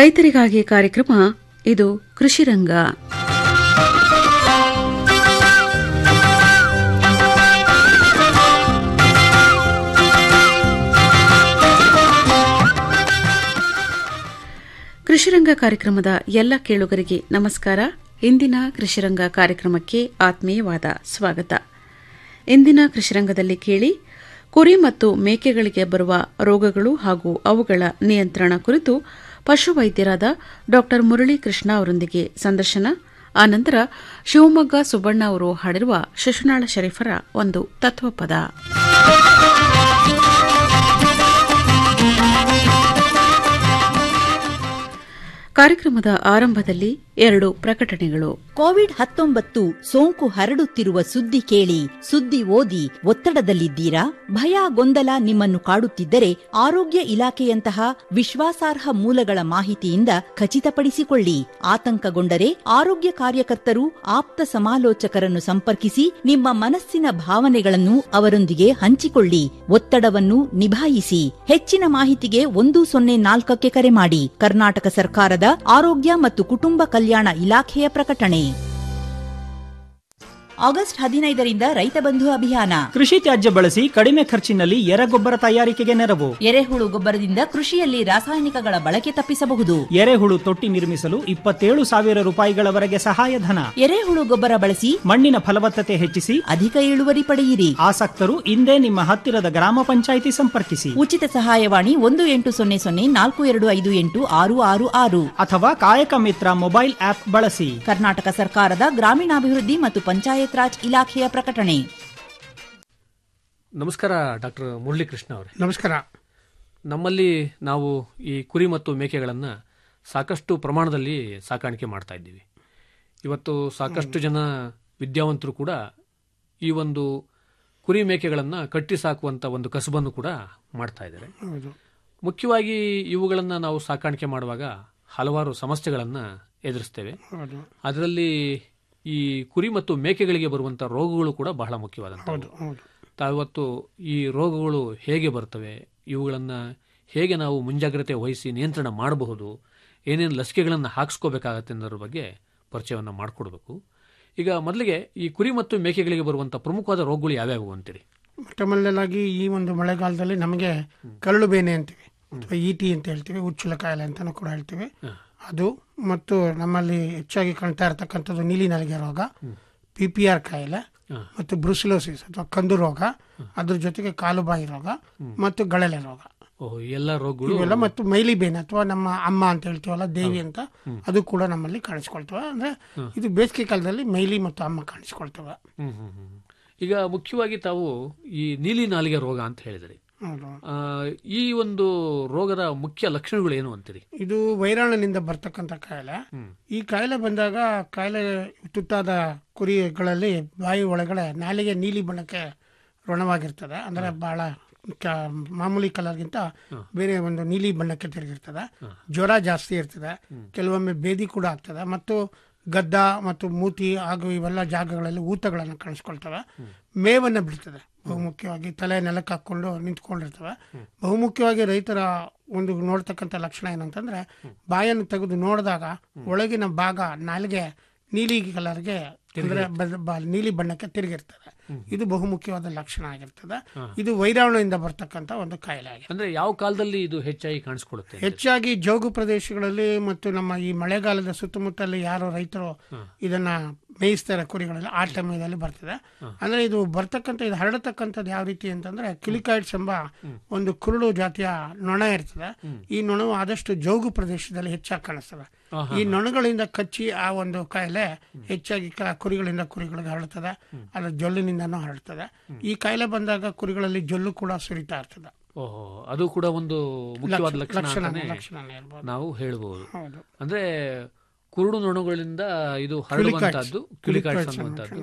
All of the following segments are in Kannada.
ರೈತರಿಗಾಗಿ ಕಾರ್ಯಕ್ರಮ ಇದು ಕೃಷಿರಂಗ ಕೃಷಿರಂಗ ಕಾರ್ಯಕ್ರಮದ ಎಲ್ಲ ಕೇಳುಗರಿಗೆ ನಮಸ್ಕಾರ ಇಂದಿನ ಕೃಷಿರಂಗ ಕಾರ್ಯಕ್ರಮಕ್ಕೆ ಆತ್ಮೀಯವಾದ ಸ್ವಾಗತ ಇಂದಿನ ಕೃಷಿರಂಗದಲ್ಲಿ ಕೇಳಿ ಕುರಿ ಮತ್ತು ಮೇಕೆಗಳಿಗೆ ಬರುವ ರೋಗಗಳು ಹಾಗೂ ಅವುಗಳ ನಿಯಂತ್ರಣ ಕುರಿತು ಪಶುವೈದ್ಯರಾದ ಡಾ ಮುರಳಿ ಕೃಷ್ಣ ಅವರೊಂದಿಗೆ ಸಂದರ್ಶನ ಆನಂತರ ಶಿವಮೊಗ್ಗ ಸುಬ್ಬಣ್ಣ ಅವರು ಹಾಡಿರುವ ಶಿಶುನಾಳ ಶರೀಫರ ಒಂದು ತತ್ವಪದ ಕಾರ್ಯಕ್ರಮದ ಆರಂಭದಲ್ಲಿ ಎರಡು ಪ್ರಕಟಣೆಗಳು ಕೋವಿಡ್ ಹತ್ತೊಂಬತ್ತು ಸೋಂಕು ಹರಡುತ್ತಿರುವ ಸುದ್ದಿ ಕೇಳಿ ಸುದ್ದಿ ಓದಿ ಒತ್ತಡದಲ್ಲಿದ್ದೀರಾ ಭಯ ಗೊಂದಲ ನಿಮ್ಮನ್ನು ಕಾಡುತ್ತಿದ್ದರೆ ಆರೋಗ್ಯ ಇಲಾಖೆಯಂತಹ ವಿಶ್ವಾಸಾರ್ಹ ಮೂಲಗಳ ಮಾಹಿತಿಯಿಂದ ಖಚಿತಪಡಿಸಿಕೊಳ್ಳಿ ಆತಂಕಗೊಂಡರೆ ಆರೋಗ್ಯ ಕಾರ್ಯಕರ್ತರು ಆಪ್ತ ಸಮಾಲೋಚಕರನ್ನು ಸಂಪರ್ಕಿಸಿ ನಿಮ್ಮ ಮನಸ್ಸಿನ ಭಾವನೆಗಳನ್ನು ಅವರೊಂದಿಗೆ ಹಂಚಿಕೊಳ್ಳಿ ಒತ್ತಡವನ್ನು ನಿಭಾಯಿಸಿ ಹೆಚ್ಚಿನ ಮಾಹಿತಿಗೆ ಒಂದು ಸೊನ್ನೆ ನಾಲ್ಕಕ್ಕೆ ಕರೆ ಮಾಡಿ ಕರ್ನಾಟಕ ಸರ್ಕಾರದ ಆರೋಗ್ಯ ಮತ್ತು ಕುಟುಂಬ ಕಲ್ಯಾಣ ಇಲಾಖೆಯ ಪ್ರಕಟಣೆ ಆಗಸ್ಟ್ ಹದಿನೈದರಿಂದ ರೈತ ಬಂಧು ಅಭಿಯಾನ ಕೃಷಿ ತ್ಯಾಜ್ಯ ಬಳಸಿ ಕಡಿಮೆ ಖರ್ಚಿನಲ್ಲಿ ಎರೆಗೊಬ್ಬರ ತಯಾರಿಕೆಗೆ ನೆರವು ಎರೆಹುಳು ಗೊಬ್ಬರದಿಂದ ಕೃಷಿಯಲ್ಲಿ ರಾಸಾಯನಿಕಗಳ ಬಳಕೆ ತಪ್ಪಿಸಬಹುದು ಎರೆಹುಳು ತೊಟ್ಟಿ ನಿರ್ಮಿಸಲು ಇಪ್ಪತ್ತೇಳು ಸಾವಿರ ರೂಪಾಯಿಗಳವರೆಗೆ ಸಹಾಯಧನ ಎರೆಹುಳು ಗೊಬ್ಬರ ಬಳಸಿ ಮಣ್ಣಿನ ಫಲವತ್ತತೆ ಹೆಚ್ಚಿಸಿ ಅಧಿಕ ಇಳುವರಿ ಪಡೆಯಿರಿ ಆಸಕ್ತರು ಇಂದೇ ನಿಮ್ಮ ಹತ್ತಿರದ ಗ್ರಾಮ ಪಂಚಾಯಿತಿ ಸಂಪರ್ಕಿಸಿ ಉಚಿತ ಸಹಾಯವಾಣಿ ಒಂದು ಎಂಟು ಸೊನ್ನೆ ಸೊನ್ನೆ ನಾಲ್ಕು ಎರಡು ಐದು ಎಂಟು ಆರು ಆರು ಆರು ಅಥವಾ ಕಾಯಕ ಮಿತ್ರ ಮೊಬೈಲ್ ಆಪ್ ಬಳಸಿ ಕರ್ನಾಟಕ ಸರ್ಕಾರದ ಗ್ರಾಮೀಣಾಭಿವೃದ್ಧಿ ಮತ್ತು ಪಂಚಾಯತ್ ರಾಜ್ ಇಲಾಖೆಯ ಪ್ರಕಟಣೆ ನಮಸ್ಕಾರ ಡಾಕ್ಟರ್ ಮುರಳೀಕೃಷ್ಣ ಅವರೇ ನಮಸ್ಕಾರ ನಮ್ಮಲ್ಲಿ ನಾವು ಈ ಕುರಿ ಮತ್ತು ಮೇಕೆಗಳನ್ನು ಸಾಕಷ್ಟು ಪ್ರಮಾಣದಲ್ಲಿ ಸಾಕಾಣಿಕೆ ಮಾಡ್ತಾ ಇದ್ದೀವಿ ಇವತ್ತು ಸಾಕಷ್ಟು ಜನ ವಿದ್ಯಾವಂತರು ಕೂಡ ಈ ಒಂದು ಕುರಿ ಮೇಕೆಗಳನ್ನು ಕಟ್ಟಿ ಸಾಕುವಂಥ ಒಂದು ಕಸುಬನ್ನು ಕೂಡ ಮಾಡ್ತಾ ಇದ್ದಾರೆ ಹೌದು ಮುಖ್ಯವಾಗಿ ಇವುಗಳನ್ನು ನಾವು ಸಾಕಾಣಿಕೆ ಮಾಡುವಾಗ ಹಲವಾರು ಸಮಸ್ಯೆಗಳನ್ನು ಎದುರಿಸ್ತೇವೆ ಹೌದು ಅದರಲ್ಲಿ ಈ ಕುರಿ ಮತ್ತು ಮೇಕೆಗಳಿಗೆ ಬರುವಂಥ ರೋಗಗಳು ಕೂಡ ಬಹಳ ಮುಖ್ಯವಾದಂಥ ಹೌದು ಹೌದು ತಾವತ್ತು ಈ ರೋಗಗಳು ಹೇಗೆ ಬರ್ತವೆ ಇವುಗಳನ್ನು ಹೇಗೆ ನಾವು ಮುಂಜಾಗ್ರತೆ ವಹಿಸಿ ನಿಯಂತ್ರಣ ಮಾಡಬಹುದು ಏನೇನು ಲಸಿಕೆಗಳನ್ನು ಹಾಕಿಸ್ಕೋಬೇಕಾಗತ್ತೆ ಅನ್ನೋದ್ರ ಬಗ್ಗೆ ಪರಿಚಯವನ್ನು ಮಾಡಿಕೊಡ್ಬೇಕು ಈಗ ಮೊದಲಿಗೆ ಈ ಕುರಿ ಮತ್ತು ಮೇಕೆಗಳಿಗೆ ಬರುವಂಥ ಪ್ರಮುಖವಾದ ರೋಗಗಳು ಯಾವ್ಯಾವು ಅಂತೀರಿ ಮೊಟ್ಟ ಮೊದಲಾಗಿ ಈ ಒಂದು ಮಳೆಗಾಲದಲ್ಲಿ ನಮಗೆ ಕರಳು ಬೇನೆ ಅಂತೀವಿ ಅಥವಾ ಈಟಿ ಅಂತ ಹೇಳ್ತೀವಿ ಉಚ್ಚುಲ ಕಾಯಿಲೆ ಅಂತಾನು ಕೂಡ ಹೇಳ್ತೀವಿ ಅದು ಮತ್ತು ನಮ್ಮಲ್ಲಿ ಹೆಚ್ಚಾಗಿ ಕಾಣ್ತಾ ಇರತಕ್ಕಂಥದ್ದು ನೀಲಿ ನಲಿಗೆ ರೋಗ ಪಿ ಪಿ ಆರ್ ಕಾಯಿಲೆ ಮತ್ತು ಬ್ರುಸಿಲೋಸಿಸ್ ಅಥವಾ ಕಂದು ರೋಗ ಅದ್ರ ಜೊತೆಗೆ ಕಾಲುಬಾಯಿ ರೋಗ ಮತ್ತು ಗಳಲೆ ರೋಗ ಓಹ್ ಈ ಎಲ್ಲ ರೋಗಗಳು ಇವೆಲ್ಲ ಮತ್ತು ಮೈಲಿ ಬೇನೆ ಅಥವಾ ನಮ್ಮ ಅಮ್ಮ ಅಂತ ಹೇಳ್ತೀವಲ್ಲ ದೇವಿ ಅಂತ ಅದು ಕೂಡ ನಮ್ಮಲ್ಲಿ ಕಾಣಿಸ್ಕೊಳ್ತವೆ ಅಂದ್ರೆ ಇದು ಬೇಸಿಗೆ ಕಾಲದಲ್ಲಿ ಮೈಲಿ ಮತ್ತು ಅಮ್ಮ ಕಾಣಿಸ್ಕೊಳ್ತವೆ ಹ್ಮ್, ಹ್ಮ್, ಹ್ಮ್. ಈಗ ಮುಖ್ಯವಾಗಿ ತಾವು ಈ ನೀಲಿ ನಾಲಿಗೆ ರೋಗ ಅಂತ ಹೇಳಿದ್ರಿ ಹೌದು ಆ, ಈ ಒಂದು ರೋಗದ ಮುಖ್ಯ ಲಕ್ಷಣಗಳು ಏನು ಅಂತೀರಿ ಇದು ವೈರಾಣುನಿಂದ ಬರ್ತಕ್ಕಂಥ ಕಾಯಿಲೆ ಈ ಕಾಯಿಲೆ ಬಂದಾಗ ಕಾಯಿಲೆ ತುತ್ತಾದ ಕುರಿಗಳಲ್ಲಿ ಬಾಯಿ ಒಳಗಡೆ ನಾಲಿಗೆ ನೀಲಿ ಬಣ್ಣಕ್ಕೆ ಋಣವಾಗಿರ್ತದೆ ಅಂದ್ರೆ ಬಹಳ ಕ- ಮಾಮೂಲಿ ಕಲರ್ಗಿಂತ ಬೇರೆ ಒಂದು ನೀಲಿ ಬಣ್ಣಕ್ಕೆ ತಿರುಗಿರ್ತದೆ ಜ್ವರ ಜಾಸ್ತಿ ಇರ್ತದೆ ಕೆಲವೊಮ್ಮೆ ಬೇದಿ ಕೂಡ ಆಗ್ತದೆ ಮತ್ತು ಗದ್ದ ಮತ್ತು ಮೂತಿ ಹಾಗೂ ಇವೆಲ್ಲ ಜಾಗಗಳಲ್ಲಿ ಊತಗಳನ್ನು ಕಾಣಿಸ್ಕೊಳ್ತವೆ ಮೇವನ್ನು ಬಿಡ್ತದೆ ಬಹುಮುಖ್ಯವಾಗಿ ತಲೆ ನೆಲಕ್ಕೆ ಹಾಕೊಂಡು ನಿಂತ್ಕೊಂಡಿರ್ತವೆ ಬಹುಮುಖ್ಯವಾಗಿ ರೈತರ ಒಂದು ನೋಡ್ತಕ್ಕಂಥ ಲಕ್ಷಣ ಏನಂತಂದ್ರೆ ಬಾಯನ್ನು ತೆಗೆದು ನೋಡಿದಾಗ ಒಳಗಿನ ಭಾಗ ನಾಲಿಗೆ ನೀಲಿ ಕಲರ್ಗೆ ಅಂದ್ರೆ ಬ- ಬ- ನೀಲಿ ಬಣ್ಣಕ್ಕೆ ತಿರುಗಿರ್ತದೆ ಇದು ಬಹುಮುಖ್ಯವಾದ ಲಕ್ಷಣ ಆಗಿರ್ತದೆ ಇದು ವೈರಾಣುವಿಂದ ಬರ್ತಕ್ಕಂಥ ಒಂದು ಕಾಯಿಲೆ ಆಗಿದೆ ಅಂದ್ರೆ ಯಾವ ಕಾಲದಲ್ಲಿ ಇದು ಹೆಚ್ಚಾಗಿ ಕಾಣಿಸ್ಕೊಳ್ಳುತ್ತೆ ಹೆಚ್ಚಾಗಿ ಜೋಗು ಪ್ರದೇಶಗಳಲ್ಲಿ ಮತ್ತು ನಮ್ಮ ಈ ಮಳೆಗಾಲದ ಸುತ್ತಮುತ್ತಲು ಯಾರು ರೈತರು ಇದನ್ನ ಮೇಯಿಸ್ತಾರೆ ಕುರಿಗಳಲ್ಲಿ ಆ ಟೈಮಲ್ಲಿ ಬರ್ತದೆ ಅಂದ್ರೆ ಇದು ಬರ್ತಕ್ಕಂಥ ಇದು ಹರಡತಕ್ಕಂಥದ್ದು ಯಾವ ರೀತಿ ಅಂತಂದ್ರೆ ಕಿಲಿಕಾಯ್ಡ್ಸ್ ಎಂಬ ಒಂದು ಕುರುಡು ಜಾತಿಯ ನೊಣ ಇರ್ತದೆ ಈ ನೊಣವು ಆದಷ್ಟು ಜೋಗು ಪ್ರದೇಶದಲ್ಲಿ ಹೆಚ್ಚಾಗಿ ಕಾಣಿಸ್ತದೆ ಈ ನೊಣಗಳಿಂದ ಕಚ್ಚಿ ಆ ಒಂದು ಕಾಯಿಲೆ ಹೆಚ್ಚಾಗಿ ಕ- ಕುರಿಗಳಿಂದ ಕುರಿಗಳಿಗೆ ಹರಡ್ತದೆ ಅದರ ಜೊಲ್ಲಿನಿಂದನೂ ಹರಡ್ತದೆ ಈ ಕಾಯಿಲೆ ಬಂದಾಗ ಕುರಿಗಳಲ್ಲಿ ಜೊಲ್ಲು ಕೂಡ ಸುರಿತಾ ಇರ್ತದೆ ಓಹೋ ಅದು ಕೂಡ ಒಂದು ಮುಖ್ಯವಾದ ಲಕ್ಷಣ ಲಕ್ಷಣ ಅಂತಾನೆ ಲಕ್ಷಣನೇ ಇರ್ಬೋದು ನಾವು ಹೇಳ್ಬೋದು ಹೌದು ಅಂದ್ರೆ ಕುರುಡು ನೊಣಗಳಿಂದ ಇದು ಹರಡುವಂತಹದ್ದು ಕ್ಯುಲಿಕಾಯ್ಡ್ಸ್ ಅನ್ನುವಂಥದ್ದು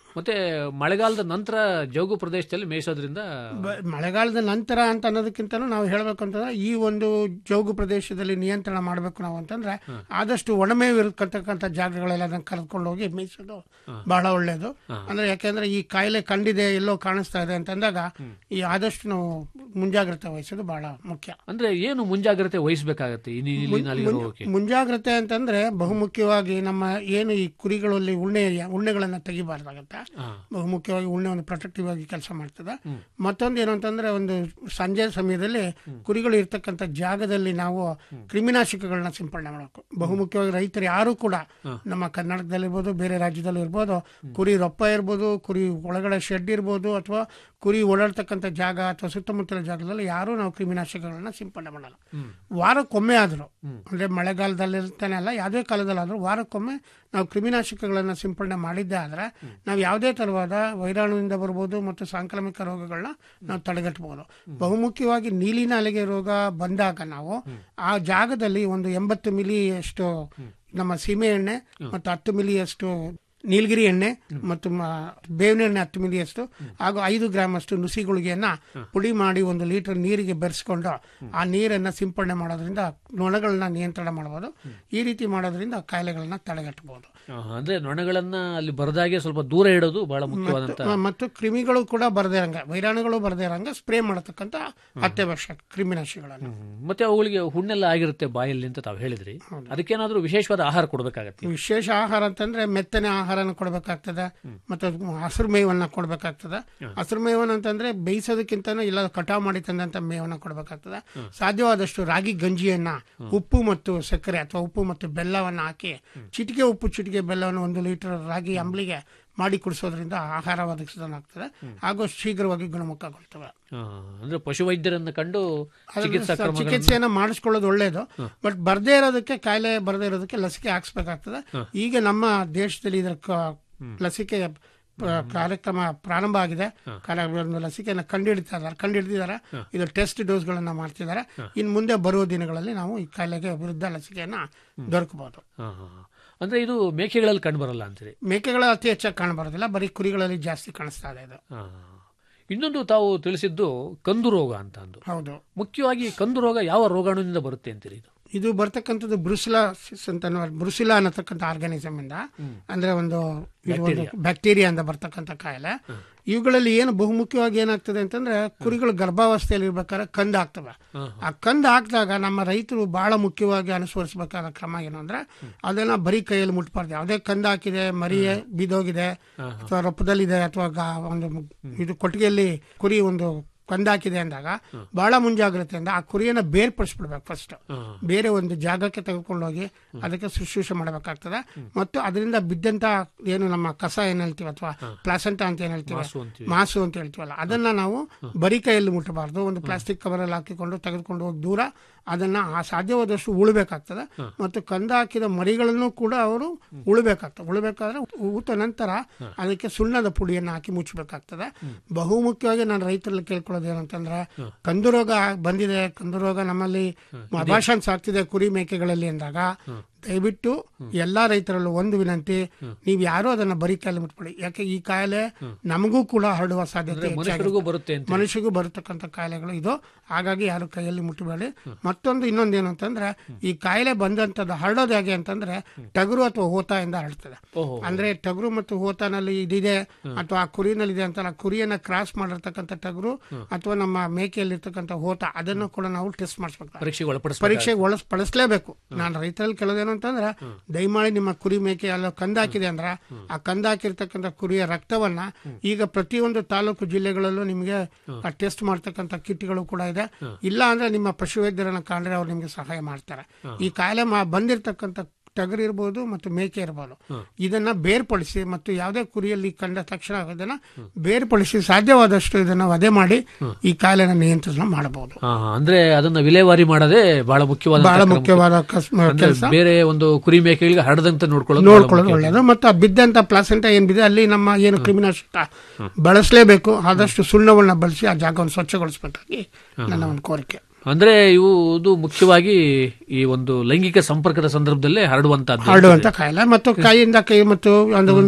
ಮತ್ತೆ ಮಳೆಗಾಲದ ನಂತರ ಜೌಗು ಪ್ರದೇಶದಲ್ಲಿ ಮೇಯಿಸೋದ್ರಿಂದ ಬ- ಮಳೆಗಾಲದ ನಂತರ ಅಂತ ಅನ್ನೋದಕ್ಕಿಂತ ನಾವು ಹೇಳಬೇಕು ಅಂತಂದ್ರೆ ಈ ಒಂದು ಜೌಗು ಪ್ರದೇಶದಲ್ಲಿ ನಿಯಂತ್ರಣ ಮಾಡಬೇಕು ನಾವು ಅಂತಂದ್ರೆ ಆದಷ್ಟು ಒಣಮೇವು ಇರತಕ್ಕಂಥ ಜಾಗಗಳೆಲ್ಲ ಅದನ್ನ ಕರೆದುಕೊಂಡು ಹೋಗಿ ಮೇಯಿಸೋದು ಬಹಳ ಒಳ್ಳೆಯದು ಅಂದ್ರೆ ಯಾಕೆಂದ್ರೆ ಈ ಕಾಯಿಲೆ ಕಂಡಿದೆ ಎಲ್ಲೋ ಕಾಣಿಸ್ತಾ ಇದೆ ಅಂತಂದಾಗ ಈ ಆದಷ್ಟು ನಾವು ಮುಂಜಾಗ್ರತೆ ವಹಿಸೋದು ಬಹಳ ಮುಖ್ಯ ಅಂದ್ರೆ ಏನು ಮುಂಜಾಗ್ರತೆ ವಹಿಸಬೇಕಾಗತ್ತೆ ಈ ನೀಲಿ ನಾಲಿಗೆ ರೋಗಕ್ಕೆ ಮುಂಜಾಗ್ರತೆ ಅಂತಂದ್ರೆ ಬಹುಮುಖ್ಯವಾಗಿ ನಮ್ಮ ಏನು ಈ ಕುರಿಗಳಲ್ಲಿ ಉಣ್ಣೆ ಉಣ್ಣೆಗಳನ್ನ ತೆಗಿಬಾರ್ದಾಗತ್ತೆ ಹಾ. ಬಹುಮುಖ್ಯವಾಗಿ ಉಣ್ಣೆ ಒಂದು ಪ್ರೊಟೆಕ್ಟಿವ್ ಆಗಿ ಕೆಲಸ ಮಾಡ್ತದೆ ಮತ್ತೊಂದು ಏನು ಅಂತಂದ್ರೆ ಒಂದು ಸಂಜೆ ಸಮಯದಲ್ಲಿ ಕುರಿಗಳು ಇರ್ತಕ್ಕಂಥ ಜಾಗದಲ್ಲಿ ನಾವು ಕ್ರಿಮಿನಾಶಕಗಳನ್ನ ಸಿಂಪಡಣೆ ಮಾಡಬೇಕು ಬಹುಮುಖ್ಯವಾಗಿ ರೈತರು ಯಾರು ಕೂಡ ನಮ್ಮ ಕರ್ನಾಟಕದಲ್ಲಿರ್ಬೋದು ಬೇರೆ ರಾಜ್ಯದಲ್ಲೂ ಇರ್ಬೋದು ಕುರಿ ರೊಪ್ಪ ಇರ್ಬೋದು ಕುರಿ ಒಳಗಡೆ ಶೆಡ್ ಇರ್ಬೋದು ಅಥವಾ ಕುರಿ ಓಡಾಡ್ತಕ್ಕಂಥ ಜಾಗ ಅಥವಾ ಸುತ್ತಮುತ್ತಲ ಜಾಗದಲ್ಲಿ ಯಾರೂ ನಾವು ಕ್ರಿಮಿನಾಶಕಗಳನ್ನ ಸಿಂಪಡಣೆ ಮಾಡಲ್ಲ ವಾರಕ್ಕೊಮ್ಮೆ ಆದರೂ ಅಂದ್ರೆ ಮಳೆಗಾಲದಲ್ಲಿ ಇರ್ತಾನೆ ಅಲ್ಲ ಯಾವುದೇ ಕಾಲದಲ್ಲಾದರೂ ವಾರಕ್ಕೊಮ್ಮೆ ನಾವು ಕ್ರಿಮಿನಾಶಕಗಳನ್ನು ಸಿಂಪಡಣೆ ಮಾಡಿದ್ದೇ ಆದರೆ ನಾವು ಯಾವುದೇ ಥರವಾದ ವೈರಾಣುವಿಂದ ಬರ್ಬೋದು ಮತ್ತು ಸಾಂಕ್ರಾಮಿಕ ರೋಗಗಳನ್ನ ನಾವು ತಡೆಗಟ್ಟಬಹುದು ಬಹುಮುಖ್ಯವಾಗಿ ನೀಲಿ ನಾಲಿಗೆ ರೋಗ ಬಂದಾಗ ನಾವು ಆ ಜಾಗದಲ್ಲಿ ಒಂದು ಎಂಬತ್ತು ಮಿಲಿಯಷ್ಟು ನಮ್ಮ ಸೀಮೆ ಎಣ್ಣೆ ಮತ್ತು ಹತ್ತು ಮಿಲಿಯಷ್ಟು ನೀಲಗಿರಿ ಎಣ್ಣೆ ಮತ್ತು ಮ- ಬೇವಿನ ಎಣ್ಣೆ ಹತ್ತು ಮಿಲಿಯಷ್ಟು ಹಾಗೂ ಐದು ಗ್ರಾಮ್ ಅಷ್ಟು ನುಸಿ ಗುಳಿಗೆಯನ್ನ ಪುಡಿ ಮಾಡಿ ಒಂದು ಲೀಟರ್ ನೀರಿಗೆ ಬೆರೆಸ್ಕೊಂಡು ಆ ನೀರನ್ನ ಸಿಂಪಡಣೆ ಮಾಡೋದ್ರಿಂದ ನೊಣಗಳನ್ನ ನಿಯಂತ್ರಣ ಮಾಡಬಹುದು ಈ ರೀತಿ ಮಾಡೋದ್ರಿಂದ ಕಾಯಿಲೆಗಳನ್ನ ತಡೆಗಟ್ಟಬಹುದು ಆ, ಅಂದ್ರೆ ನೊಣಗಳನ್ನ ಅಲ್ಲಿ ಬರದಾಗೆ ಸ್ವಲ್ಪ ದೂರ ಇಡೋದು ಬಹಳ ಮುಖ್ಯವಾದಂತ ಮ- ಮತ್ತು ಕ್ರಿಮಿಗಳು ಕೂಡ ಬರದೇ ಇರಂಗ ವೈರಾಣುಗಳು ಬರದೇ ಇರಂಗ ಸ್ಪ್ರೇ ಮಾಡತಕ್ಕಂತ ಅತ್ಯವಶ್ಯಕ ಕ್ರಿಮಿನಾಶಿಗಳನ್ನು ಹ್ಮ್. ಮತ್ತೆ ಅವುಗಳಿಗೆ ಹುಣ್ಣೆಲ್ಲ ಆಗಿರುತ್ತೆ ಬಾಯಲ್ಲಿ ಅಂತ ತಾವು ಹೇಳಿದ್ರಿ ಅದಕ್ಕೇನಾದ್ರೂ ವಿಶೇಷವಾದ ಆಹಾರ ಕೊಡಬೇಕಾಗತ್ತೆ ವಿಶೇಷ ಆಹಾರ ಅಂತಂದ್ರೆ ಮೆತ್ತನೆ ಆಹಾರನ ಕೊಡಬೇಕಾಗ್ತದೆ ಮತ್ತು ಹಸಿರು ಮೇವನ್ನ ಕೊಡಬೇಕಾಗ್ತದೆ ಹಸಿರು ಮೇವನ್ನ ಅಂತಂದ್ರೆ ಬೇಯಿಸೋದಕ್ಕಿಂತ ಇಲ್ಲ ಕಟಾವ್ ಮಾಡಿ ತಂದಂತ ಮೇವನ್ನ ಕೊಡಬೇಕಾಗ್ತದೆ ಸಾಧ್ಯವಾದಷ್ಟು ರಾಗಿ ಗಂಜಿಯನ್ನ ಉಪ್ಪು ಮತ್ತು ಸಕ್ಕರೆ ಅಥವಾ ಉಪ್ಪು ಮತ್ತು ಬೆಲ್ಲವನ್ನ ಹಾಕಿ ಚಿಟಿಕೆ ಉಪ್ಪು ಚಿಟಿಕೆ ಬೆಲ್ಲವನ್ನು ಒಂದು ಲೀಟರ್ ರಾಗಿ ಅಂಬ್ಲಿಗೆ ಮಾಡಿ ಕುಡಿಸೋದ್ರಿಂದ ಆಹಾರ ಒದಗಿಸೋದಾಗ್ತದೆ ಹಾಗೂ ಶೀಘ್ರವಾಗಿ ಗುಣಮುಖಗೊಳ್ತವೆ ಆ, ಅಂದ್ರೆ ಪಶುವೈದ್ಯರನ್ನ ಕಂಡು ಅದನ್ನ ಚಿಕಿತ್ಸಾ ಸ- ಕ್ರಮಗಳನ್ನ ಚಿಕಿತ್ಸೆಯನ್ನ ಮಾಡಿಸ್ಕೊಳ್ಳೋದು ಒಳ್ಳೇದು ಬಟ್ ಬರ್ದೇ ಇರೋದಕ್ಕೆ ಕಾಯಿಲೆ ಬರ್ದೇ ಇರೋದಕ್ಕೆ ಲಸಿಕೆ ಹಾಕ್ಸ್ಬೇಕಾಗ್ತದೆ ಈಗ ನಮ್ಮ ದೇಶದಲ್ಲಿ ಇದರ ಕ- ಲಸಿಕೆ ಪ- ಕಾರ್ಯಕ್ರಮ ಪ್ರಾರಂಭ ಆಗಿದೆ ಕಾರ್ಯ- ಒಂದು ಲಸಿಕೆಯನ್ನು ಕಂಡುಹಿಡಿತಾ ಇದ್ದಾರೆ ಕಂಡುಹಿಡಿದಿದ್ದಾರೆ ಇದು ಟೆಸ್ಟ್ ಡೋಸ್ಗಳನ್ನ ಮಾಡ್ತಿದ್ದಾರೆ ಇನ್ನು ಮುಂದೆ ಬರುವ ದಿನಗಳಲ್ಲಿ ನಾವು ಈ ಕಾಯಿಲೆಗೆ ವಿರುದ್ಧ ಲಸಿಕೆಯನ್ನ ದೊರಕಬಹುದು ಆ, ಆ, ಆ. ಅಂದ್ರೆ ಇದು ಮೇಕೆಗಳಲ್ಲಿ ಕಂಡು ಬರಲ್ಲ ಅಂತೀರಿ ಮೇಕೆಗಳ ಅತಿ ಹೆಚ್ಚಾಗಿ ಕಾಣಬರೋದಿಲ್ಲ ಬರೀ ಕುರಿಗಳಲ್ಲಿ ಜಾಸ್ತಿ ಕಾಣಿಸ್ತಾ ಇದೆ ಇದು ಆ. ಇನ್ನೊಂದು ತಾವು ತಿಳಿಸಿದ್ದು ಕಂದು ರೋಗ ಅಂತ ಅಂದು ಹೌದು ಮುಖ್ಯವಾಗಿ ಕಂದು ರೋಗ ಯಾವ ರೋಗಾಣುವಿನಿಂದ ಬರುತ್ತೆ ಅಂತೀರಿ ಇದು ಇದು ಬರ್ತಕ್ಕಂಥದ್ದು ಬ್ರುಸಿಲಾ ಅಂತ ಅನ್ನೋ- ಬ್ರುಸಿಲಾ ಅನ್ನತಕ್ಕಂಥ ಆರ್ಗಾನಿಸಮ್ ಇಂದ ಅಂದ್ರೆ ಒಂದು ಇದು ಒಂದು ಬ್ಯಾಕ್ಟೀರಿಯಾ ಅಂತ ಬರ್ತಕ್ಕಂಥ ಕಾಯಿಲೆ ಇವುಗಳಲ್ಲಿ ಏನು ಬಹುಮುಖ್ಯವಾಗಿ ಏನಾಗ್ತದೆ ಅಂತಂದ್ರೆ ಕುರಿಗಳು ಗರ್ಭಾವಸ್ಥೆಯಲ್ಲಿ ಇರ್ಬೇಕಾದ್ರೆ ಕಂದು ಆಗ್ತವೆ ಆ ಕಂದು ಹಾಕಿದಾಗ ನಮ್ಮ ರೈತರು ಬಹಳ ಮುಖ್ಯವಾಗಿ ಅನುಸರಿಸಬೇಕಾದ ಕ್ರಮ ಏನು ಅಂದ್ರೆ ಅದನ್ನ ಬರೀ ಕೈಯಲ್ಲಿ ಮುಟ್ಬಾರ್ದು ಯಾವುದೇ ಕಂದು ಹಾಕಿದೆ ಮರಿ ಬಿದ್ದೋಗಿದೆ ಅಥವಾ ರೊಪ್ಪದಲ್ಲಿದೆ ಅಥವಾ ಗಾ- ಒಂದು ಇದು ಕೊಟ್ಟಿಗೆಯಲ್ಲಿ ಕುರಿ ಒಂದು ಕಂದಾಕಿದೆ ಅಂದಾಗ ಬಹಳ ಮುಂಜಾಗ್ರತೆಯಿಂದ ಆ ಕುರಿಯನ್ನ ಬೇರ್ಪಡಿಸ್ಬಿಡ್ಬೇಕು ಫಸ್ಟ್ ಬೇರೆ ಒಂದು ಜಾಗಕ್ಕೆ ತೆಗೆದುಕೊಂಡೋಗಿ ಅದಕ್ಕೆ ಶುಶ್ರೂಷೆ ಮಾಡಬೇಕಾಗ್ತದೆ ಮತ್ತು ಅದರಿಂದ ಬಿದ್ದಂತ ಏನು ನಮ್ಮ ಕಸ ಏನ್ ಹೇಳ್ತೀವಿ ಅಥವಾ ಪ್ಲಾಸೆಂಟ ಅಂತ ಏನ್ ಹೇಳ್ತೀವಿ ಮಾಸು ಅಂತೀವಿ. ಮಾಸು ಅಂತ ಹೇಳ್ತೀವಲ್ಲ ಅದನ್ನ ನಾವು ಬರೀ ಕೈಯಲ್ಲಿ ಮುಟ್ಟಬಾರ್ದು ಒಂದು ಪ್ಲಾಸ್ಟಿಕ್ ಕವರ್ ಅಲ್ಲಿ ಹಾಕಿಕೊಂಡು ತೆಗೆದುಕೊಂಡು ಹೋಗಿ ದೂರ ಅದನ್ನ ಆ ಸಾಧ್ಯವಾದಷ್ಟು ಉಳಬೇಕಾಗ್ತದೆ ಮತ್ತು ಕಂದ ಹಾಕಿದ ಮರಿಗಳನ್ನು ಕೂಡ ಅವರು ಉಳಬೇಕಾಗ್ತದೆ ಉಳಬೇಕಾದ್ರೆ ಊತ ನಂತರ ಅದಕ್ಕೆ ಸುಣ್ಣದ ಪುಡಿಯನ್ನು ಹಾಕಿ ಮುಚ್ಚಬೇಕಾಗ್ತದೆ ಬಹುಮುಖ್ಯವಾಗಿ ನಾನು ರೈತರಲ್ಲಿ ಕೇಳ್ಕೊಳ್ಳೋದು ಏನಂತಂದ್ರೆ ಕಂದು ರೋಗ ಬಂದಿದೆ ಕಂದು ರೋಗ ನಮ್ಮಲ್ಲಿ ಅಭಾಷನ್ಸ್ ಆಗ್ತಿದೆ ಕುರಿ ಮೇಕೆಗಳಲ್ಲಿ ಅಂದಾಗ ದಯವಿಟ್ಟು ಎಲ್ಲಾ ರೈತರಲ್ಲೂ ಒಂದು ವಿನಂತಿ ನೀವು ಯಾರು ಅದನ್ನ ಬರೀ ಕಾಯಿಲೆ ಮುಟ್ಕೊಳ್ಳಿ ಯಾಕೆ ಈ ಕಾಯಿಲೆ ನಮಗೂ ಕೂಡ ಹರಡುವ ಸಾಧ್ಯತೆ ಹೆಚ್ಚಾಗಿದೆ. ಮನುಷ್ಯರಿಗೂ ಬರುತ್ತೆ ಅಂತ ಮನುಷ್ಯಗೂ ಬರತಕ್ಕಂಥ ಕಾಯಿಲೆಗಳು ಇದು ಹಾಗಾಗಿ ಯಾರು ಕೈಯಲ್ಲಿ ಮುಟ್ಟಬೇಡಿ ಮತ್ತೊಂದು ಇನ್ನೊಂದೇನು ಅಂತಂದ್ರೆ ಈ ಕಾಯಿಲೆ ಬಂದಂತದ್ದು ಹರಡೋದು ಹೇಗೆ ಅಂತಂದ್ರೆ ಟಗರು ಅಥವಾ ಹೋತಾಯಿಂದ ಹರಡ್ತದೆ ಓಹೋ ಅಂದ್ರೆ ಟಗರು ಮತ್ತು ಹೋತಾನಲ್ಲಿ ಇದಿದೆ ಅಥವಾ ಆ ಕುರಿನಲ್ಲಿ ಇದೆ ಅಂತಲ್ಲ ಕುರಿಯನ್ನ ಕ್ರಾಸ್ ಮಾಡಿರ್ತಕ್ಕಂಥ ಟಗರು ಅಥವಾ ನಮ್ಮ ಮೇಕೆಯಲ್ಲಿರ್ತಕ್ಕಂಥ ಹೋತ ಅದನ್ನು ಕೂಡ ನಾವು ಟೆಸ್ಟ್ ಮಾಡಿಸ್ಬೇಕು ಪರೀಕ್ಷೆಗೆ ಒಳಪಡಿಸ್ಬೇಕು ಪರೀಕ್ಷೆಗೆ ಒಳಸ್ ಪಡಿಸ್ಲೇಬೇಕು ನಾನು ರೈತರಲ್ಲಿ ಕೇಳೋದೇನು ಅಂತಂದ್ರೆ ದಯಮಾಡಿ ನಿಮ್ಮ ಕುರಿ ಮೇಕೆ ಎಲ್ಲ ಕಂದಾಕಿದೆ ಅಂದ್ರೆ ಆ ಕಂದಾಕಿರ್ತಕ್ಕಂಥ ಕುರಿಯ ರಕ್ತವನ್ನ ಈಗ ಪ್ರತಿಯೊಂದು ತಾಲೂಕು ಜಿಲ್ಲೆಗಳಲ್ಲೂ ನಿಮಗೆ ಟೆಸ್ಟ್ ಮಾಡ್ತಕ್ಕಂಥ ಕಿಟ್ಗಳು ಕೂಡ ಇದೆ ಇಲ್ಲ ಅಂದ್ರೆ ನಿಮ್ಮ ಪಶುವೈದ್ಯರನ್ನ ಕಂಡ್ರೆ ಅವ್ರು ನಿಮ್ಗೆ ಸಹಾಯ ಮಾಡ್ತಾರೆ ಈ ಕಾಯಿಲೆ ಮಾ- ಬಂದಿರತಕ್ಕಂಥ ಟಗರು ಇರ್ಬೋದು ಮತ್ತು ಮೇಕೆ ಇರ್ಬೋದು ಇದನ್ನ ಬೇರ್ಪಡಿಸಿ ಮತ್ತು ಯಾವುದೇ ಕುರಿಯಲ್ಲಿ ಕಂಡ ತಕ್ಷಣ ಇದನ್ನ ಬೇರ್ಪಡಿಸಿ ಸಾಧ್ಯವಾದಷ್ಟು ಇದನ್ನ ವಧೆ ಮಾಡಿ ಈ ಕಾಯಿಲೆನ ನಿಯಂತ್ರಣ ಮಾಡಬಹುದು ಆ, ಅಂದ್ರೆ ಅದನ್ನ ವಿಲೇವಾರಿ ಮಾಡದೆ ಬಹಳ ಮುಖ್ಯವಾದ ಬಹಳ ಮುಖ್ಯವಾದ ಕೆಲಸ ಬೇರೆ ಒಂದು ಕುರಿ ಮೇಕೆಗಳಿಗೆ ಹರಡದಂತೆ ನೋಡ್ಕೊಳ್ಳೋದು ಬಹಳ ನೋಡ್ಕೊಳ್ಳೋದು ಒಳ್ಳೆಯದು ಮತ್ತು ಆ ಬಿದ್ದಂತ ಪ್ಲಾಸೆಂಟ ಏನ್ ಬಿದೆ ಅಲ್ಲಿ ನಮ್ಮ ಏನು ಕ್ರಿಮಿನಾಶಕ ಬಳಸಲೇಬೇಕು ಆದಷ್ಟು ಸುಣ್ಣವನ್ನ ಬಳಸಿ ಆ ಜಾಗವನ್ನು ಸ್ವಚ್ಛಗೊಳಿಸಬೇಕಾಗಿ ನನ್ನ ಒಂದು ಕೋರಿಕೆ ಅಂದ್ರೆ ಇವು ಇದು ಮುಖ್ಯವಾಗಿ ಈ ಒಂದು ಲೈಂಗಿಕ ಸಂಪರ್ಕದ ಸಂದರ್ಭದಲ್ಲೇ ಹರಡುವಂತಹದ್ದು ಹರಡುವಂತ ಕಾಯಿಲೆ ಮತ್ತು ಕೈಯಿಂದ ಕೈ ಮತ್ತು ಒಂದು ಒಂದು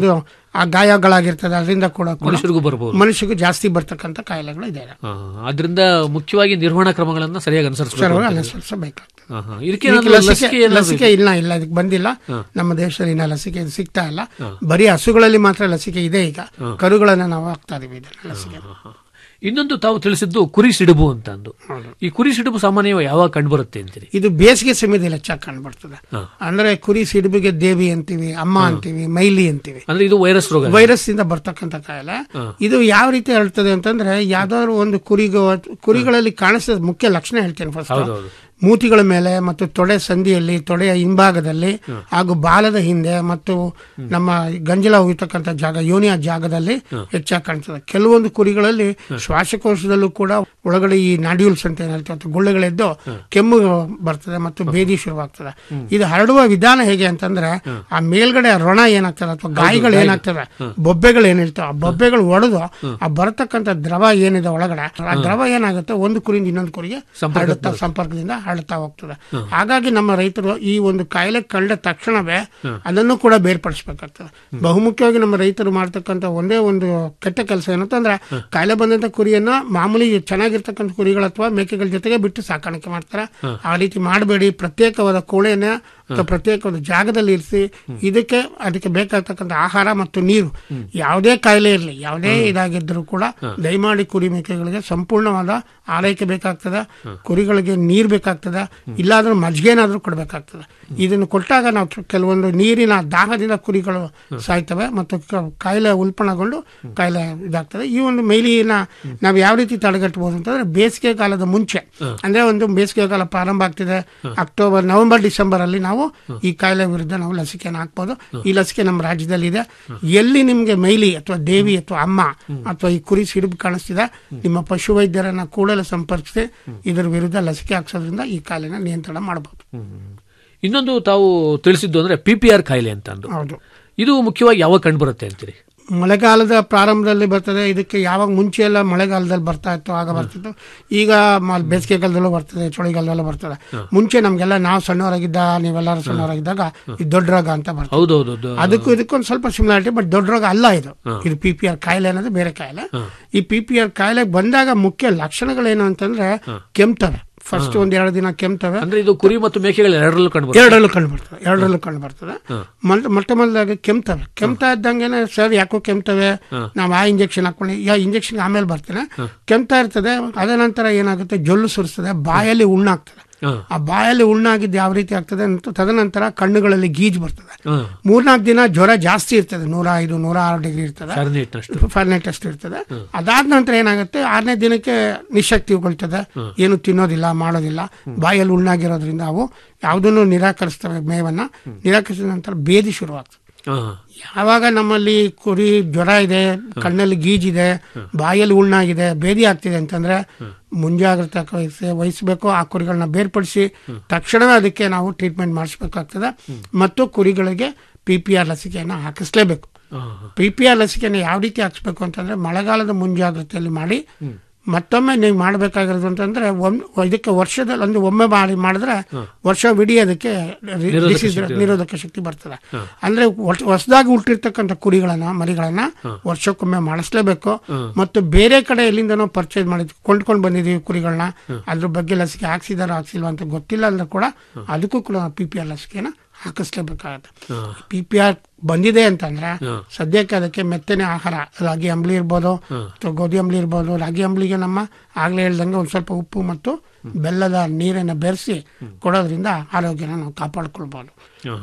ಆ ಗಾಯಗಳಾಗಿರ್ತದೆ ಅದರಿಂದ ಕೂಡ ಕೂಡ ಮನುಷ್ಯರಿಗೂ ಬರ್ಬೋದು ಮನುಷ್ಯಗೂ ಜಾಸ್ತಿ ಬರ್ತಕ್ಕಂಥ ಕಾಯಿಲೆಗಳು ಇದೆ ಆ, ಅದರಿಂದ ಮುಖ್ಯವಾಗಿ ನಿರ್ವಹಣಾ ಕ್ರಮಗಳನ್ನ ಸರಿಯಾಗಿ ಅನುಸರಿಸಬೇಕು ಸರ್ವ ಅನುಸರಿಸಬೇಕಾಗ್ತದೆ ಆಹಾ. ಇದಕ್ಕೆ ಇದಕ್ಕೆ ಏನಾದ್ರು ಲಸಿಕೆ ಲಸಿಕೆ ಏನಾದ್ರು ಲಸಿಕೆ ಇಲ್ಲ ಇಲ್ಲ ಇದಕ್ಕೆ ಬಂದಿಲ್ಲ ನಮ್ಮ ದೇಶದಲ್ಲಿ ಇನ್ನ ಲಸಿಕೆ ಸಿಗ್ತಾ ಇಲ್ಲ ಬರೀ ಹಸುಗಳಲ್ಲಿ ಮಾತ್ರ ಲಸಿಕೆ ಇದೆ ಈಗ ಕರುಗಳನ್ನ ನಾವು ಹಾಕ್ತಾ ಇದೀವಿ ಇದನ್ನ ಲಸಿಕೆ ಆಹಾ. ಇನ್ನೊಂದು ತಾವು ತಿಳಿಸಿದ್ದು ಕುರಿ ಸಿಡುಬು ಅಂತ ಅಂದು ಈ ಕುರಿ ಸಿಡುಬು ಸಾಮಾನ್ಯವಾಗಿ ಯಾವಾಗ ಕಂಡು ಬರುತ್ತೆ ಅಂತೀರಿ ಇದು ಬೇಸಿಗೆ ಸಮಯದಲ್ಲಿ ಹೆಚ್ಚಾಗಿ ಕಂಡುಬರ್ತದೆ ಹಾ. ಅಂದ್ರೆ ಕುರಿ ಸಿಡುಬಿಗೆ ದೇವಿ ಅಂತೀವಿ ಅಮ್ಮ ಅಂತೀವಿ ಮೈಲಿ ಅಂತೀವಿ ಅಂದ್ರೆ ಇದು ವೈರಸ್ ರೋಗ ವೈರಸ್ ಇಂದ ಬರ್ತಕ್ಕಂಥ ಕಾಯಿಲೆ ಇದು ಯಾವ ರೀತಿ ಹೇಳ್ತದೆ ಅಂತಂದ್ರೆ ಯಾವ್ದಾದ್ರು ಒಂದು ಕುರಿಗೋ ಕುರಿಗಳಲ್ಲಿ ಕಾಣಿಸಿದ ಮುಖ್ಯ ಲಕ್ಷಣ ಹೇಳ್ತೇನೆ ಫಸ್ಟ್ ಹೌದೌದು. ಮೂತಿಗಳ ಮೇಲೆ ಮತ್ತು ತೊಡೆ ಸಂಧಿಯಲ್ಲಿ ತೊಡೆಯ ಹಿಂಭಾಗದಲ್ಲಿ ಹಾಗೂ ಬಾಲದ ಹಿಂದೆ ಮತ್ತು ನಮ್ಮ ಗಂಜಲ ಹೋಗ್ತಕ್ಕಂಥ ಜಾಗ ಯೋನಿಯ ಜಾಗದಲ್ಲಿ ಹೆಚ್ಚಾಗಿ ಕಾಣ್ತದೆ ಕೆಲವೊಂದು ಕುರಿಗಳಲ್ಲಿ ಶ್ವಾಸಕೋಶದಲ್ಲೂ ಕೂಡ ಒಳಗಡೆ ಈ ನಾಡ್ಯೂಲ್ಸ್ ಅಂತ ಏನ್ ಹೇಳ್ತೀವಿ ಅಥವಾ ಗುಳ್ಳೆಗಳೆದ್ದು ಕೆಮ್ಮು ಬರ್ತದೆ ಮತ್ತು ಬೇದಿ ಶುರುವಾಗ್ತದೆ ಇದು ಹರಡುವ ವಿಧಾನ ಹೇಗೆ ಅಂತಂದ್ರೆ ಆ ಮೇಲ್ಗಡೆ ರೊಣ ಏನಾಗ್ತದೆ ಅಥವಾ ಗಾಯಗಳು ಏನಾಗ್ತವೆ ಬೊಬ್ಬೆಗಳು ಏನಿರ್ತವೆ ಆ ಬೊಬ್ಬೆಗಳು ಒಡೆದು ಆ ಬರತಕ್ಕಂಥ ದ್ರವ ಏನಿದೆ ಒಳಗಡೆ ಆ ದ್ರವ ಏನಾಗುತ್ತೆ ಒಂದು ಕುರಿಯಿಂದ ಇನ್ನೊಂದು ಕುರಿಗೆ ಹರಡುತ್ತಾ ಸಂಪರ್ಕದಿಂದ ಹರಡ್ತಾ ಹೋಗ್ತದೆ ಹಾಗಾಗಿ ನಮ್ಮ ರೈತರು ಈ ಒಂದು ಕಾಯಿಲೆ ಕಂಡ ತಕ್ಷಣವೇ ಅದನ್ನು ಕೂಡ ಬೇರ್ಪಡಿಸಬೇಕಾಗ್ತದೆ ಬಹುಮುಖ್ಯವಾಗಿ ನಮ್ಮ ರೈತರು ಮಾಡ್ತಕ್ಕಂಥ ಒಂದೇ ಒಂದು ಕೆಟ್ಟ ಕೆಲಸ ಏನಂತಂದ್ರೆ ಕಾಯಿಲೆ ಬಂದಂತ ಕುರಿಯನ್ನ ಮಾಮೂಲಿ ಚೆನ್ನಾಗಿರ್ತಕ್ಕಂಥ ಕುರಿಗಳ ಅಥವಾ ಮೇಕೆಗಳ ಜೊತೆಗೆ ಬಿಟ್ಟು ಸಾಕಾಣಿಕೆ ಮಾಡ್ತಾರೆ ಆ ರೀತಿ ಮಾಡಬೇಡಿ ಪ್ರತ್ಯೇಕವಾದ ಕೋಣೆಯನ್ನ ಅಥವಾ ಪ್ರತ್ಯೇಕವಾದ ಜಾಗದಲ್ಲಿ ಇರಿಸಿ ಇದಕ್ಕೆ ಅದಕ್ಕೆ ಬೇಕಾಗ್ತಕ್ಕಂಥ ಆಹಾರ ಮತ್ತು ನೀರು ಯಾವುದೇ ಕಾಯಿಲೆ ಇರಲಿ ಯಾವುದೇ ಇದಾಗಿದ್ದರೂ ಕೂಡ ದಯಮಾಡಿ ಕುರಿ ಮೇಕೆಗಳಿಗೆ ಸಂಪೂರ್ಣವಾದ ಆರೈಕೆ ಬೇಕಾಗ್ತದೆ ಕುರಿಗಳಿಗೆ ನೀರು ಬೇಕಾಗ್ತದೆ ಇಲ್ಲಾಂದ್ರೆ ಮಜ್ಜಿಗೆನಾದ್ರೂ ಕೊಡಬೇಕಾಗ್ತದೆ ಇದನ್ನು ಕೊಟ್ಟಾಗ ನಾವು ಕೆ- ಕೆಲವೊಂದು ನೀರಿನ ದಾಹದಿಂದ ಕುರಿಗಳು ಸಾಯ್ತವೆ ಮತ್ತು ಕ- ಕಾಯಿಲೆ ಉಲ್ಪಣಗೊಂಡು ಕಾಯಿಲೆ ಇದಾಗ್ತದೆ ಈ ಒಂದು ಮೈಲಿನ ನಾವು ಯಾವ ರೀತಿ ತಡೆಗಟ್ಟಬಹುದು ಅಂತಂದ್ರೆ ಬೇಸಿಗೆ ಕಾಲದ ಮುಂಚೆ ಅಂದ್ರೆ ಒಂದು ಬೇಸಿಗೆ ಕಾಲ ಪ್ರಾರಂಭ ಆಗ್ತಿದೆ ಅಕ್ಟೋಬರ್ ನವೆಂಬರ್ ಡಿಸೆಂಬರ್ ಅಲ್ಲಿ ನಾವು ಈ ಕಾಯಿಲೆ ವಿರುದ್ಧ ನಾವು ಲಸಿಕೆಯನ್ನು ಹಾಕ್ಬೋದು ಈ ಲಸಿಕೆ ನಮ್ಮ ರಾಜ್ಯದಲ್ಲಿ ಇದೆ ಎಲ್ಲಿ ನಿಮ್ಗೆ ಮೈಲಿ ಅಥವಾ ದೇವಿ ಅಥವಾ ಅಮ್ಮ ಅಥವಾ ಈ ಕುರಿ ಸಿಡುಬು ಕಾಣಿಸ್ತಿದೆ ನಿಮ್ಮ ಪಶುವೈದ್ಯರನ್ನ ಕೂಡಲೇ ಸಂಪರ್ಕಿಸಿ ಇದರ ವಿರುದ್ಧ ಲಸಿಕೆ ಹಾಕ್ಸೋದ್ರಿಂದ ಈ ಕಾಯಿಲೆನ ನಿಯಂತ್ರಣ ಮಾಡಬಹುದು ಇನ್ನೊಂದು ತಾವು ತಿಳಿಸಿದ್ದು ಅಂದ್ರೆ ಪಿ ಪಿ ಆರ್ ಕಾಯಿಲೆ ಅಂತ ಅಂದು ಹೌದು ಇದು ಮುಖ್ಯವಾಗಿ ಯಾವಾಗ ಕಂಡು ಬರುತ್ತೆ ಅಂತೀರಿ ಮಳೆಗಾಲದ ಪ್ರಾರಂಭದಲ್ಲಿ ಬರ್ತದೆ ಇದಕ್ಕೆ ಯಾವಾಗ ಮುಂಚೆ ಎಲ್ಲ ಮಳೆಗಾಲದಲ್ಲಿ ಬರ್ತಾ ಇತ್ತು ಆಗ ಬರ್ತಿತ್ತು ಈಗ ಮ- ಬೇಸಿಗೆ ಕಾಲದಲ್ಲೂ ಬರ್ತದೆ ಚಳಿಗಾಲದಲ್ಲೂ ಬರ್ತದೆ ಮುಂಚೆ ನಮ್ಗೆಲ್ಲ ನಾವು ಸಣ್ಣವರಾಗಿದ್ದ ನೀವೆಲ್ಲರೂ ಸಣ್ಣವರಾಗಿದ್ದಾಗ ಈ ದೊಡ್ಡ ರೋಗ ಅಂತ ಬರ್ತದೆ ಹೌದೌದು ದ- ಅದಕ್ಕೂ ಇದಕ್ಕೊಂದು ಸ್ವಲ್ಪ ಸಿಮಿಲಾರಿಟಿ ಬಟ್ ದೊಡ್ಡ ರೋಗ ಅಲ್ಲ ಇದು ಇದು ಪಿ ಪಿ ಆರ್ ಕಾಯಿಲೆ ಅನ್ನೋದು ಬೇರೆ ಕಾಯಿಲೆ ಈ ಪಿ ಪಿ ಆರ್ ಕಾಯಿಲೆಗೆ ಬಂದಾಗ ಮುಖ್ಯ ಲಕ್ಷಣಗಳೇನು ಅಂತಂದ್ರೆ ಕೆಮ್ತವೆ ಫಸ್ಟ್ ಒಂದ್ ಎರಡು ದಿನ ಕೆಮ್ತವೆ ಅಂದ್ರೆ ಇದು ಕುರಿ ಮತ್ತು ಮೇಕೆಗಳ ಎರಡರಲ್ಲೂ ಕಂಡು ಬರುತ್ತೆ ಎರಡರಲ್ಲೂ ಕಂಡು ಬರ್ತದೆ ಎರಡರಲ್ಲೂ ಕಂಡು ಬರ್ತದೆ ಮೊಟ್ಟ ಮೊಟ್ಟ ಮೊದಲಾಗಿ ಕೆಮ್ತವೆ ಕೆಮ್ತಾ ಇದ್ದಂಗೆನೆ ಸರ್ ಯಾಕೋ ಕೆಮ್ತವೆ ನಾವು ಆ ಇಂಜೆಕ್ಷನ್ ಹಾಕೊಳ್ಳಿ ಯಾ ಇಂಜೆಕ್ಷನ್ ಆಮೇಲೆ ಬರ್ತೇನೆ ಕೆಮ್ತಾ ಇರ್ತದೆ ಅದ ನಂತರ ಏನಾಗುತ್ತೆ ಜೊಲ್ಲು ಸುರಿಸ್ತದೆ ಬಾಯಲ್ಲಿ ಉಣ್ಣಾಗ್ತದೆ ಹಾ. ಆ ಬಾಯಲ್ಲಿ ಉಣ್ಣಾಗಿದ್ದು ಯಾವ ರೀತಿ ಆಗ್ತದೆ ಅಂತ ತದನಂತರ ಕಣ್ಣುಗಳಲ್ಲಿ ಗೀಜ್ ಬರ್ತದೆ ಹಾ. ಮೂರ್ನಾಲ್ಕು ದಿನ ಜ್ವರ ಜಾಸ್ತಿ ಇರ್ತದೆ ನೂರ ಐದು ನೂರ ಆರು ಡಿಗ್ರಿ ಇರ್ತದೆ Fahrenheit ನಷ್ಟು. ಫಾರ್ನೆಟ್ ಅಷ್ಟು ಇರ್ತದೆ ಅದಾದ ನಂತರ ಏನಾಗುತ್ತೆ ಆರನೇ ದಿನಕ್ಕೆ ನಿಶಕ್ತಿ ಉಗೊಳ್ತದೆ ಏನು ತಿನ್ನೋದಿಲ್ಲ ಮಾಡೋದಿಲ್ಲ ಬಾಯಲ್ಲಿ ಉಣ್ಣಾಗಿರೋದ್ರಿಂದ ಅವು ಯಾವುದನ್ನು ನಿರಾಕರಿಸ್ತವೆ ಮೇವನ್ನ ನಿರಾಕರಿಸಿದ ನಂತರ ಬೇದಿ ಶುರುವಾಗ್ತದೆ ಹಾ. ಯಾವಾಗ ನಮ್ಮಲ್ಲಿ ಕುರಿ ಜ್ವರ ಇದೆ ಕಣ್ಣಲ್ಲಿ ಗೀಜಿದೆ ಬಾಯಲ್ಲಿ ಉಣ್ಣಾಗಿದೆ ಬೇದಿ ಆಗ್ತಿದೆ ಅಂತಂದ್ರೆ ಮುಂಜಾಗ್ರತೆ ವಹಿಸಿ ವಹಿಸಬೇಕು ಆ ಕುರಿಗಳನ್ನ ಬೇರ್ಪಡಿಸಿ ತಕ್ಷಣವೇ ಅದಕ್ಕೆ ನಾವು ಟ್ರೀಟ್ಮೆಂಟ್ ಮಾಡಿಸ್ಬೇಕಾಗ್ತದೆ ಮತ್ತು ಕುರಿಗಳಿಗೆ ಪಿ ಪಿ ಆರ್ ಲಸಿಕೆಯನ್ನು ಹಾಕಿಸ್ಲೇಬೇಕು ಹಾ. ಪಿ ಪಿ ಆರ್ ಲಸಿಕೆಯನ್ನು ಯಾವ ರೀತಿ ಹಾಕ್ಸ್ಬೇಕು ಅಂತಂದ್ರೆ ಮಳೆಗಾಲದ ಮುಂಜಾಗ್ರತೆಯಲ್ಲಿ ಮಾಡಿ ಮತ್ತೊಮ್ಮೆ ನೀವು ಮಾಡಬೇಕಾಗಿರೋದು ಅಂತಂದ್ರೆ ಒಮ್- ಇದಕ್ಕೆ ವರ್ಷದಲ್ಲಿ ಒಂದು ಒಮ್ಮೆ ಮಾಡಿ ಮಾಡಿದ್ರೆ ವರ್ಷವಿಡೀ ಅದಕ್ಕೆ ರಿ- disease ನಿರೋಧಕ ಶಕ್ತಿ ಬರ್ತದೆ ಅಂದ್ರೆ ಹೊಸದಾಗಿ ಹುಟ್ಟಿರ್ತಕ್ಕಂಥ ಕುರಿಗಳನ್ನ ಮರಿಗಳನ್ನ ವರ್ಷಕ್ಕೊಮ್ಮೆ ಮಾಡಿಸ್ಲೇಬೇಕು ಮತ್ತು ಬೇರೆ ಕಡೆ ಎಲ್ಲಿಂದನೋ ಪರ್ಚೇಸ್ ಮಾಡಿದ್ವಿ ಕೊಂಡ್ಕೊಂಡು ಬಂದಿದೀವಿ ಕುರಿಗಳನ್ನ ಅದ್ರ ಬಗ್ಗೆ ಲಸಿಕೆ ಹಾಕ್ಸಿದಾರೋ ಹಾಕ್ಸಿಲ್ವಾ ಅಂತ ಗೊತ್ತಿಲ್ಲ ಅಂದ್ರೆ ಕೂಡ ಅದಕ್ಕೂ ಕೂಡ ಪಿ ಪಿ ಆರ್ ಲಸಿಕೆನ ಹಾಕಿಸ್ಲೇಬೇಕಾಗತ್ತೆ ಪಿ ಪಿ ಆರ್ ಬಂದಿದೆ ಅಂತಂದ್ರೆ ಸದ್ಯಕ್ಕೆ ಅದಕ್ಕೆ ಮೆತ್ತನೆ ಆಹಾರ ರಾಗಿ ಅಂಬ್ಲಿ ಇರ್ಬೋದು ಅಥವಾ ಗೋಧಿ ಅಂಬ್ಲಿ ಇರ್ಬೋದು ರಾಗಿ ಅಂಬ್ಲಿಗೆ ನಮ್ಮ ಆಗ್ಲೇ ಹೇಳ್ದಂಗೆ ಒಂದ್ ಸ್ವಲ್ಪ ಉಪ್ಪು ಮತ್ತು ಬೆಲ್ಲದ ನೀರನ್ನ ಬೆರೆಸಿ ಕೊಡೋದ್ರಿಂದ ಆರೋಗ್ಯನ ನಾವು ಕಾಪಾಡ್ಕೊಳ್ಬಹುದು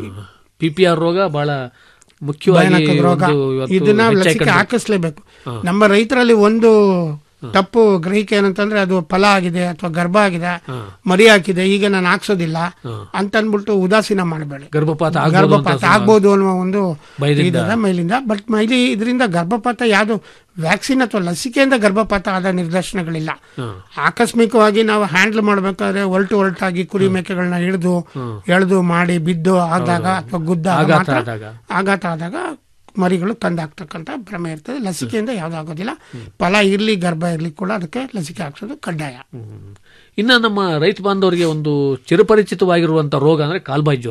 ಪಿ ಪಿ ಆರ್ ರೋಗ ಬಹಳ ಮುಖ್ಯವಾಗಿ ಭಯಾನಕ ರೋಗ ಒಂದು ಇವತ್ತು ಇದನ್ನ ಹೆಚ್ಚಾಗಿ ಲಸಿಕೆ ಕಂಡು- ಹಾಕಿಸ್ಲೇಬೇಕು ನಮ್ಮ ರೈತರಲ್ಲಿ ಒಂದು ತಪ್ಪು ಗ್ರಹಿಕೆ ಏನಂತಂದ್ರೆ ಅದು ಫಲ ಆಗಿದೆ ಅಥವಾ ಗರ್ಭ ಆಗಿದೆ ಮರಿ ಹಾಕಿದೆ ಈಗ ನಾನು ಹಾಕ್ಸೋದಿಲ್ಲ ಅಂತ ಅಂದ್ಬಿಟ್ಟು ಉದಾಸೀನ ಮಾಡಬೇಡಿ ಗರ್ಭಪಾತ ಆಗ್ಬೋದು ಅಂತ ಗರ್ಭಪಾತ ಆಗ್ಬೋದು ಅನ್ನುವ ಒಂದು ಭಯದಿಂದ. ಇದೆ ಮೈಲಿಂದ ಬಟ್ ಮೈಲಿ ಇದರಿಂದ ಗರ್ಭಪಾತ ಯಾವುದು ವ್ಯಾಕ್ಸಿನ್ ಅಥವಾ ಲಸಿಕೆಯಿಂದ ಗರ್ಭಪಾತ ಆದ ನಿದರ್ಶನಗಳಿಲ್ಲ ಆಕಸ್ಮಿಕವಾಗಿ ನಾವು ಹ್ಯಾಂಡಲ್ ಮಾಡ್ಬೇಕಾದ್ರೆ ಒಲ್ಟು ಒಲ್ಟಾಗಿ ಕುರಿ ಮೇಕೆಗಳನ್ನ ಹಿಡಿದು ಎಳೆದು ಮಾಡಿ ಬಿದ್ದು ಆದಾಗ ಅಥವಾ ಗುದ್ದಾಗ ಆಘಾತ ಮಾತ್ರ ಆದಾಗ. ಆಘಾತ ಆದಾಗ ಮರಿಗಳು ತಂದಾಕ್ತಕ್ಕಂಥ ಭ್ರಮೆ ಇರ್ತದೆ ಲಸಿಕೆಯಿಂದ ಯಾವ್ದು ಆಗೋದಿಲ್ಲ ಫಲ ಇರ್ಲಿ ಗರ್ಭ ಇರ್ಲಿ ಕೂಡ ಅದಕ್ಕೆ ಲಸಿಕೆ ಹಾಕ್ಸೋದು ಕಡ್ಡಾಯ ಇನ್ನ ನಮ್ಮ ರೈತ ಬಾಂಧವರಿಗೆ ಒಂದು ಚಿರಪರಿಚಿತವಾಗಿರುವಂತ ರೋಗ ಅಂದ್ರೆ ಕಾಲ್ಬಾಯಿ ಜ್ವರ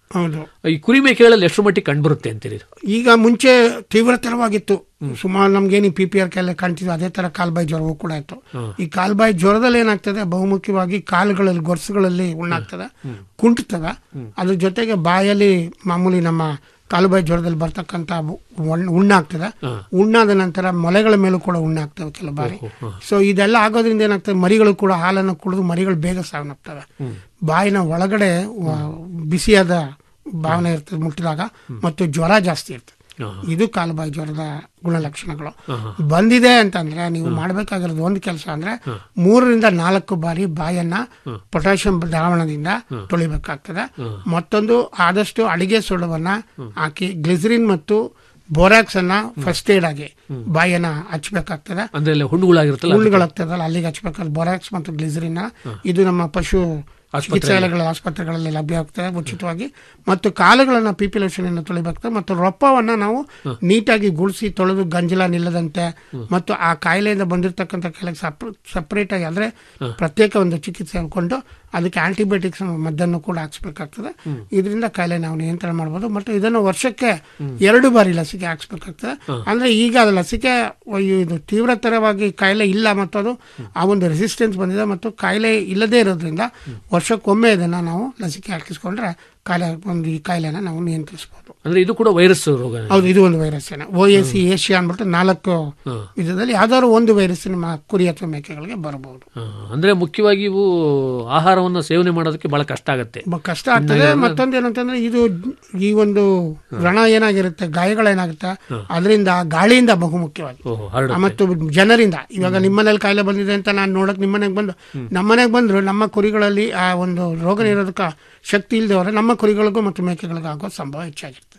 ಹೌದು ಈ ಕುರಿ ಮೇಕೆಗಳಲ್ಲಿ ಎಷ್ಟು ಮಟ್ಟಿಗೆ ಕಂಡುಬರುತ್ತೆ ಅಂತೀರಿ ಇದು? ಈಗ ಮುಂಚೆ ತೀವ್ರತರವಾಗಿತ್ತು ಸುಮಾರು ನಮ್ಗೇನು ಪಿ ಪಿ ಆರ್ ಕೆಲ್ಲ ಕಾಣ್ತಿದ್ವಿ ಅದೇ ತರ ಕಾಲ್ಬಾಯಿ ಜ್ವರವೂ ಕೂಡ ಇತ್ತು ಈ ಕಾಲ್ಬಾಯಿ ಜ್ವರದಲ್ಲಿ ಏನಾಗ್ತದೆ ಬಹುಮುಖ್ಯವಾಗಿ ಕಾಲುಗಳಲ್ಲಿ ಗೊರ್ಸುಗಳಲ್ಲಿ ಉಣ್ಣಾಗ್ತದೆ ಕುಂಟ್ತವೆ ಅದ್ರ ಜೊತೆಗೆ ಬಾಯಲ್ಲಿ ಮಾಮೂಲಿ ನಮ್ಮ ಕಾಲುಬಾಯಿ ಜ್ವರದಲ್ಲಿ ಬರ್ತಕ್ಕಂಥ ಉಣ್- ಉಣ್ಣಾಗ್ತದೆ ಉಣ್ಣಾದ ನಂತರ ಮೊಲೆಗಳ ಮೇಲೂ ಕೂಡ ಉಣ್ಣಾಗ್ತವೆ ಕೆಲವು ಬಾರಿ ಸೊ ಇದೆಲ್ಲ ಆಗೋದ್ರಿಂದ ಏನಾಗ್ತದೆ ಮರಿಗಳು ಕೂಡ ಹಾಲನ್ನು ಕುಡಿದು ಮರಿಗಳು ಬೇಗ ಸಾವನ್ನಪ್ತವೆ ಬಾಯಿನ ಒಳಗಡೆ ವ- ಬಿಸಿಯಾದ ಭಾವನೆ ಇರ್ತದೆ ಮುಟ್ಟಿದಾಗ ಮತ್ತು ಜ್ವರ ಜಾಸ್ತಿ ಇರ್ತದೆ ಇದು ಕಾಲುಬಾಯಿ ಜ್ವರದ ಗುಣಲಕ್ಷಣಗಳು ಬಂದಿದೆ ಅಂತಂದ್ರೆ ನೀವು ಮಾಡಬೇಕಾಗಿರೋದು ಒಂದು ಕೆಲಸ ಅಂದ್ರೆ ಮೂರರಿಂದ ನಾಲ್ಕು ಬಾರಿ ಬಾಯನ್ನ ಪೊಟ್ಯಾಷಿಯಂ ದ್ರಾವಣದಿಂದ ತೊಳಿಬೇಕಾಗ್ತದೆ ಮತ್ತೊಂದು ಆದಷ್ಟು ಅಡಿಗೆ ಸೊಳ್ಳವನ್ನ ಹಾಕಿ ಗ್ಲಿಸರಿನ್ ಮತ್ತು ಬೋರಾಕ್ಸ್ ಅನ್ನ ಫಸ್ಟ್ ಏಡ್ ಆಗಿ ಬಾಯನ್ನ ಹಚ್ಚಬೇಕಾಗ್ತದೆ ಅಂದ್ರೆ ಅಲ್ಲಿ ಹುಣ್ಣುಗಳಾಗಿರುತ್ತಲ್ಲ ಅದಕ್ಕೆ. ಹುಳುಗಳಾಗ್ತದಲ್ಲ ಅಲ್ಲಿಗೆ ಹಚ್ಚಬೇಕಾದ್ರೆ ಬೊರಾಕ್ಸ್ ಮತ್ತು ಗ್ಲಿಸರಿನ್ ಇದು ನಮ್ಮ ಪಶು ಚಿಕಿತ್ಸಾಲಯಗಳ ಆಸ್ಪತ್ರೆಗಳಲ್ಲಿ ಲಭ್ಯವಾಗ್ತದೆ ಉಚಿತವಾಗಿ ಮತ್ತು ಕಾಲುಗಳನ್ನ ಪಿಪಿಲೋಷನ್ ತೊಳಿಬೇಕಾಗ್ತದೆ ಮತ್ತು ರೊಪ್ಪವನ್ನ ನಾವು ನೀಟಾಗಿ ಗುಡಿಸಿ ತೊಳೆದು ಗಂಜಲ ನಿಲ್ಲದಂತೆ ಮತ್ತು ಆ ಕಾಯಿಲೆಯಿಂದ ಬಂದಿರತಕ್ಕಂಥ ಕಾಯಿಲೆಗೆ ಸಪರೇಟ್ ಆಗಿ ಅಂದ್ರೆ ಪ್ರತ್ಯೇಕ ಒಂದು ಚಿಕಿತ್ಸೆ ಹಾಕೊಂಡು ಅದಕ್ಕೆ ಆಂಟಿಬಯೋಟಿಕ್ಸ್ ಮದ್ದನ್ನು ಕೂಡ ಹಾಕ್ಸ್ಬೇಕಾಗ್ತದೆ ಇದರಿಂದ ಕಾಯಿಲೆ ನಾವು ನಿಯಂತ್ರಣ ಮಾಡಬಹುದು ಮತ್ತು ಇದನ್ನು ವರ್ಷಕ್ಕೆ ಎರಡು ಬಾರಿ ಲಸಿಕೆ ಹಾಕ್ಸ್ಬೇಕಾಗ್ತದೆ ಅಂದ್ರೆ ಈಗ ಅದು ಲಸಿಕೆ ಇದು ತೀವ್ರತರವಾಗಿ ಕಾಯಿಲೆ ಇಲ್ಲ ಮತ್ತು ಅದು ಆ ಒಂದು ರೆಸಿಸ್ಟೆನ್ಸ್ ಬಂದಿದೆ ಮತ್ತು ಕಾಯಿಲೆ ಇಲ್ಲದೇ ಇರೋದ್ರಿಂದ ವರ್ಷಕ್ಕೊಮ್ಮೆ ಇದನ್ನ ನಾವು ಲಸಿಕೆ ಹಾಕಿಸ್ಕೊಂಡ್ರೆ ಕಾಯಿಲೆ ಒಂದು ಈ ಕಾಯಿಲೆನ ನಾವು ನಿಯಂತ್ರಿಸಬಹುದು ಅಂದ್ರೆ ಇದು ಕೂಡ ವೈರಸ್ ರೋಗ ಹೌದು ಇದು ಒಂದು virus O A C Asia ಅಂದ್ಬಿಟ್ಟು ನಾಲ್ಕು ವಿಧದಲ್ಲಿ ಯಾವ್ದಾದ್ರು ಒಂದು ವೈರಸ್ ನಿಮ್ಮ ಕುರಿ ಅಥವಾ ಮೇಕೆಗಳಿಗೆ ಬರಬಹುದು ಆ, ಅಂದ್ರೆ ಮುಖ್ಯವಾಗಿ ಇವು ಆಹಾರವನ್ನು ಸೇವನೆ ಮಾಡೋದಕ್ಕೆ ಬಹಳ ಕಷ್ಟ ಆಗತ್ತೆ ತುಂಬಾ ಕಷ್ಟ ಆಗ್ತದೆ ಮತ್ತೊಂದು ಏನಂತಂದ್ರೆ ಇದು ಈ ಒಂದು ವ್ರಣ ಏನಾಗಿರುತ್ತೆ ಗಾಯಗಳೇನಾಗುತ್ತೆ ಅದರಿಂದ ಗಾಳಿಯಿಂದ ಬಹುಮುಖ್ಯವಾಗಿ ಓಹೋ ಹರಡ ಆ, ಮತ್ತು ಜನರಿಂದ ಇವಾಗ ನಿಮ್ಮನೇಲಿ ಕಾಯಿಲೆ ಬಂದಿದೆ ಅಂತ ನಾನು ನೋಡಕ್ ನಿಮ್ಮನೆಗೆ ಬಂದು ನಮ್ಮನೆಗೆ ಬಂದ್ರು ನಮ್ಮ ಕುರಿಗಳಲ್ಲಿ ಆ ಒಂದು ರೋಗ ನಿರೋಧಕ ಶಕ್ತಿ ಇಲ್ಲದವರೆ ನಮ್ಮ ಕುರಿಗಳಿಗೂ ಮತ್ತು ಮೇಕೆಗಳಿಗೂ ಆಗೋ ಸಂಭವ ಹೆಚ್ಚಾಗಿರ್ತದೆ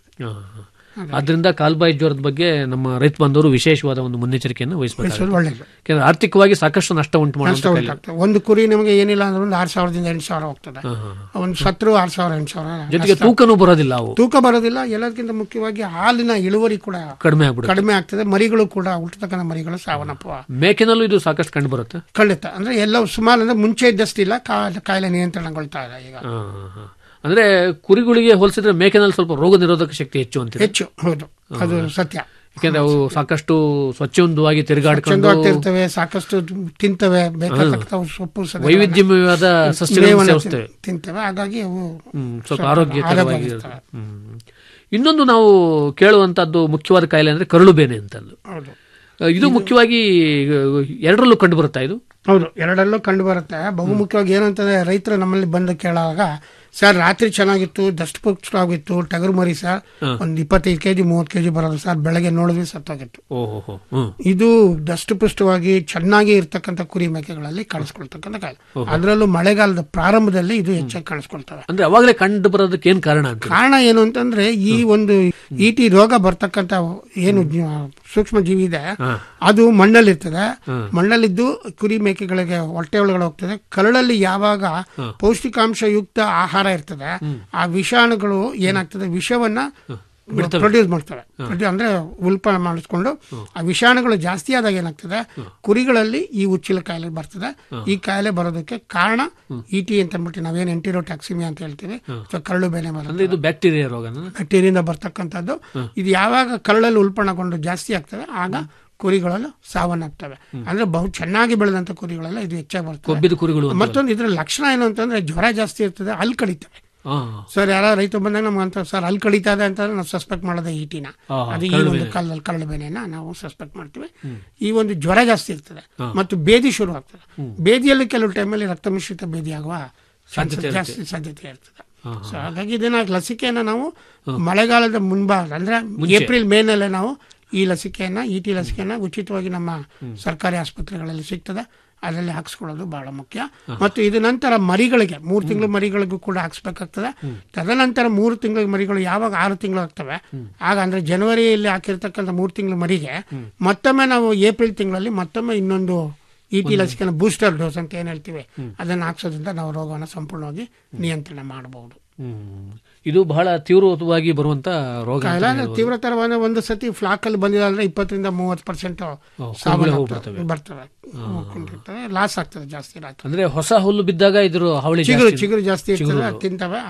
ಆದ್ರಿಂದ ಕಾಲ್ಬಾಯಿ ಜ್ವರದ ಬಗ್ಗೆ ನಮ್ಮ ರೈತ ಬಾಂಧವರು ವಿಶೇಷವಾದ ಒಂದು ಮುನ್ನೆಚ್ಚರಿಕೆಯನ್ನು ವಹಿಸಬೇಕು ವಹಿಸೋದು ಒಳ್ಳೇದು ಯಾಕಂದ್ರೆ ಆರ್ಥಿಕವಾಗಿ ಸಾಕಷ್ಟು ನಷ್ಟ ಉಂಟು ನಷ್ಟ ಮಾಡುವಂತ ಕಾಯಿಲೆ. ಉಂಟಾಗ್ತದೆ ಒಂದು ಕುರಿ ನಿಮಗೆ ಏನಿಲ್ಲ ಅಂದ್ರೆ ಒಂದು ಆರು ಸಾವಿರದಿಂದ ಎಂಟು ಸಾವಿರ ಹೋಗ್ತದೆ ಒಂದು ಸತ್ರು ಆರು ಸಾವಿರ ಎಂಟು ಸಾವಿರ ಜೊತೆಗೆ ನಷ್ಟ. ತೂಕನೂ ಬರೋದಿಲ್ಲ ಅವು ತೂಕ ಬರೋದಿಲ್ಲ ಎಲ್ಲದಕ್ಕಿಂತ ಮುಖ್ಯವಾಗಿ ಹಾಲಿನ ಇಳುವರಿ ಕೂಡ ಕಡಿಮೆ ಆಗ್ಬಿಡುತ್ತೆ ಕಡಿಮೆ ಆಗ್ತದೆ ಮರಿಗಳು ಕೂಡ ಹುಟ್ಟತಕ್ಕಂಥ ಮರಿಗಳು ಸಾವನ್ನಪ್ಪುವ ಮೇಕೆನಲ್ಲೂ ಇದು ಸಾಕಷ್ಟು ಕಂಡು ಬರುತ್ತೆ ಖಂಡಿತ ಅಂದ್ರೆ ಎಲ್ಲ ಸುಮಾರು ಅಂದ್ರೆ ಮುಂಚೆ ಇದ್ದಷ್ಟಿಲ್ಲ ಕಾ- ಕಾಯಿಲೆ ನಿಯಂತ್ರಣಗೊಳ್ತಾ ಇದೆ ಈಗ ಅಂದ್ರೆ ಕುರಿಗಳಿಗೆ ಹೋಲಿಸಿದ್ರೆ ಮೇಕೆನಲ್ಲಿ ಸ್ವಲ್ಪ ರೋಗ ನಿರೋಧಕ ಶಕ್ತಿ ಹೆಚ್ಚು ಅಂತ ಹೆಚ್ಚು ಹೌದು ಅದು ಸತ್ಯ ಯಾಕಂದ್ರೆ ಅವು ಸಾಕಷ್ಟು ಸ್ವಚ್ಛಂದವಾಗಿ ತಿರುಗಾಡ್ಕೊಂಡು ಚಂದವಾಗಿರ್ತವೆ ಸಾಕಷ್ಟು ತಿಂತವೆ ಬೇಕಾದ ಸೊಪ್ಪು ಸದೆಗಳನ್ನ ವೈವಿಧ್ಯಮಯವಾದ ಸಸ್ಯಗಳನ್ನು ಮೇವನ್ನ ಸೇವಿಸ್ತೇವೆ ತಿನ್- ತಿಂತವೆ ಹಾಗಾಗಿ ಅವು ಹ್ಮ್, ಸ್ವಲ್ಪ ಸ್ವಲ್ಪ ಆರೋಗ್ಯಕರವಾಗಿ ಆರೋಗ್ಯವಾಗಿರ್ತವೆ. ಹ್ಮ್. ಇನ್ನೊಂದು ನಾವು ಕೇಳುವಂತದ್ದು ಮುಖ್ಯವಾದ ಕಾಯಿಲೆ ಅಂದ್ರೆ ಕರುಳು ಬೇನೆ ಅಂತಂದು ಹೌದು ಅಹ್, ಇದು ಮುಖ್ಯವಾಗಿ ಅಹ್, ಎರಡರಲ್ಲೂ ಕಂಡು ಬರುತ್ತಾ ಇದು ಹೌದು ಎರಡಲ್ಲೂ ಕಂಡು ಬರುತ್ತೆ ಬಹುಮುಖ್ಯವಾಗಿ ಏನಂತಂದ್ರೆ ರೈತರು ನಮ್ಮಲ್ಲಿ ಬಂದು ಕೇಳುವಾಗ ಸರ್ ರಾತ್ರಿ ಚೆನ್ನಾಗಿತ್ತು ದಷ್ಟಪುಷ್ಟವಾಗಿತ್ತು ಟಗರು ಮರಿ ಸರ್ ಒಂದ್ ಇಪ್ಪತ್ತೈದು ಕೆಜಿ ಮೂವತ್ತು ಕೆಜಿ ಬರೋದು ಸರ್ ಬೆಳಗ್ಗೆ ನೋಡಿದ್ವಿ ಸತ್ತೋಗಿತ್ತು ಓಹೋ ಹ್ಮ್ ಇದು ದಷ್ಟಪುಷ್ಟವಾಗಿ ಚೆನ್ನಾಗಿ ಇರ್ತಕ್ಕಂಥ ಕುರಿ ಮೇಕೆಗಳಲ್ಲಿ ಕಾಣಿಸ್ಕೊಳ್ತಕ್ಕಂಥ ಕಾಯಿಲೆ ಅದರಲ್ಲೂ ಮಳೆಗಾಲದ ಪ್ರಾರಂಭದಲ್ಲಿ ಇದು ಹೆಚ್ಚಾಗಿ ಕಾಣಿಸ್ಕೊಳ್ತವೆ ಅಂದ್ರೆ ಅವಾಗಲೇ ಕಂಡು ಬರೋದಕ್ಕೆ ಏನ್ ಕಾರಣ ಅಂತ ಕಾರಣ ಏನು ಅಂತಂದ್ರೆ ಈ ಒಂದು ಇಟಿ ರೋಗ ಬರ್ತಕ್ಕಂಥ ಏನು ಜೀವ- ಸೂಕ್ಷ್ಮ ಜೀವಿ ಇದೆ ಅದು ಮಣ್ಣಲ್ಲಿರ್ತದೆ ಮಣ್ಣಲ್ಲಿದ್ದು ಕುರಿ ಮೇಕೆಗಳಿಗೆ ಹೊಟ್ಟೆ ಒಳಗಡೆ ಹೋಗ್ತದೆ ಕರಳಲ್ಲಿ ಯಾವಾಗ ಪೌಷ್ಟಿಕಾಂಶ ಯುಕ್ತ ಆಹಾರ ಇರ್ತದೆ ಆ ವಿಷಾಣುಗಳು ಏನಾಗ್ತದೆ ವಿಷವನ್ನ ಪ್ರೊಡ್ಯೂಸ್ ಮಾಡ್ತವೆ ಪ್ರೊಡ್ಯೂ- ಅಂದ್ರೆ ಉಲ್ಪಣ ಮಾಡಿಸ್ಕೊಂಡು ಆ ವಿಷಾಣುಗಳು ಜಾಸ್ತಿ ಆದಾಗ ಏನಾಗ್ತದೆ ಕುರಿಗಳಲ್ಲಿ ಈ ಉಚ್ಚಿಲ ಕಾಯಿಲೆ ಬರ್ತದೆ ಈ ಕಾಯಿಲೆ ಬರೋದಕ್ಕೆ ಕಾರಣ ಇ ಟಿ ಅಂತ ಅಂದ್ಬಿಟ್ಟು ನಾವೇನು ಎಂಟಿರೋಟ್ಯಾಕ್ಸಿಮಿಯಾ ಅಂತ ಹೇಳ್ತೀವಿ ಅಥವಾ ಕರಳು ಬೇನೆ ಬರೋದು ಅಂದ್ರೆ ಇದು ಬ್ಯಾಕ್ಟೀರಿಯಾ ರೋಗನ ಬ್ಯಾಕ್ಟೀರಿಯಿಂದ ಬರ್ತಕ್ಕಂಥದ್ದು ಇದು ಯಾವಾಗ ಕರಳಲ್ಲಿ ಉಲ್ಪಣಗೊಂಡು ಜಾಸ್ತಿ ಆಗ್ತದೆ ಆಗ ಕುರಿಗಳಲ್ಲೂ ಸಾವನ್ನಪ್ತವೆ ಅಂದ್ರೆ ಬಹು ಚೆನ್ನಾಗಿ ಬೆಳೆದಂತ ಕುರಿಗಳೆಲ್ಲ ಇದು ಹೆಚ್ಚಾಗಿ ಬರ್ತವೆ ಕೊಬ್ಬಿದ ಕುರಿಗಳು ಅಂತ ಮತ್ತೊಂದು ಇದ್ರ ಲಕ್ಷಣ ಏನು ಅಂತಂದ್ರೆ ಜ್ವರ ಜಾಸ್ತಿ ಇರ್ತದೆ ಅಲ್ಲಿ ಕಡಿತವೆ ಹಾ ಸರ್ ಯಾರ ರೈತ ಬಂದಾಗ ನಮ್ಗೆ ಅಂತ ಸರ್ ಅಲ್ಲಿ ಕಡಿತಾ ಇದೆ ಅಂತಂದ್ರೆ ನಾವು ಸಸ್ಪೆಕ್ಟ್ ಮಾಡೋದೇ ಈಟಿನ ಅದು ಈ ಒಂದು ಕಲ್ಲಲ್ಲಿ ಕರಳು ಬೇನೆನ ನಾವು ಸಸ್ಪೆಕ್ಟ್ ಮಾಡ್ತೀವಿ ಈ ಒಂದು ಜ್ವರ ಜಾಸ್ತಿ ಇರ್ತದೆ ಮತ್ತು ಬೇದಿ ಶುರು ಆಗ್ತದೆ ಬೇದಿಯಲ್ಲಿ ಕೆಲವು ಟೈಮಲ್ಲಿ ರಕ್ತ ಮಿಶ್ರಿತ ಬೇದಿ ಆಗುವ chances ಜಾಸ್ತಿ ಸಾಧ್ಯತೆ ಇರ್ತದೆ ಸೊ ಹಾಗಾಗಿ ಇದನ್ನ ಲಸಿಕೆಯನ್ನ ನಾವು ಮಳೆಗಾಲದ ಮುನ್ಭಾಗ ಅಂದ್ರೆ ಏಪ್ರಿಲ್ ಮೇನಲ್ಲೇ ನಾವು ಈ ಲಸಿಕೆಯನ್ನ ಇ ಟಿ ಲಸಿಕೆಯನ್ನ ಉಚಿತವಾಗಿ ನಮ್ಮ ಸರ್ಕಾರಿ ಆಸ್ಪತ್ರೆಗಳಲ್ಲಿ ಸಿಗ್ತದೆ ಅದರಲ್ಲಿ ಹಾಕ್ಸ್ಕೊಳ್ಳೋದು ಬಹಳ ಮುಖ್ಯ ಮತ್ತು ಇದು ನಂತರ ಮರಿಗಳಿಗೆ ಮೂರು ತಿಂಗಳ ಮರಿಗಳಿಗೂ ಕೂಡ ಹಾಕ್ಸ್ಬೇಕಾಗ್ತದೆ ತದನಂತರ ಮೂರು ತಿಂಗಳ ಮರಿಗಳು ಯಾವಾಗ ಆರು ತಿಂಗಳು ಆಗ್ತವೆ ಆಗ ಅಂದ್ರೆ ಜನವರಿಯಲ್ಲಿ ಹಾಕಿರ್ತಕ್ಕಂಥ ಮೂರು ತಿಂಗಳ ಮರಿಗೆ ಮತ್ತೊಮ್ಮೆ ನಾವು ಏಪ್ರಿಲ್ ತಿಂಗಳಲ್ಲಿ ಮತ್ತೊಮ್ಮೆ ಇನ್ನೊಂದು ಇ ಟಿ ಲಸಿಕೆನ ಬೂಸ್ಟರ್ ಡೋಸ್ ಅಂತ ಏನ್ ಹೇಳ್ತೀವಿ ಅದನ್ನು ಹಾಕ್ಸೋದ್ರಿಂದ ನಾವು ರೋಗವನ್ನು ಸಂಪೂರ್ಣವಾಗಿ ನಿಯಂತ್ರಣ ಮಾಡಬಹುದು ಹ್ಮ್. ಇದು ಬಹಳ ತೀವ್ರವಾಗಿ ಬರುವಂತ ರೋಗ ಅಂತ ಕಾಯಿಲೆ ಅಂದ್ರೆ ಹೇಳ್ಬೋದು. ತೀವ್ರತರವಾದ ಒಂದು ಸತಿ ಫ್ಲಾಕ್ ಅಲ್ಲಿ ಬಂದಿದೆ ಅಂದ್ರೆ ಇಪ್ಪತ್ತರಿಂದ ಮೂವತ್ತು ಪರ್ಸೆಂಟ್ ಕುರಿಗಳೇ ಹೋಗ್ಬಿಡ್ತವೆ. ಬರ್ತವೆ ಲಾಸ್ ಆಗ್ತದೆ ಜಾಸ್ತಿ ರಾತ್ರಿ ಅಂದ್ರೆ ಹೊಸ ಹುಲ್ಲು ಬಿದ್ದಾಗ ಇದ್ರ ಹಾವಳಿ ಚಿಗುರು ಜಾಸ್ತಿ. ಚಿಗುರು ಜಾಸ್ತಿ ಇರ್ತದೆ ಅದು ತಿಂತವೆ ಆಗ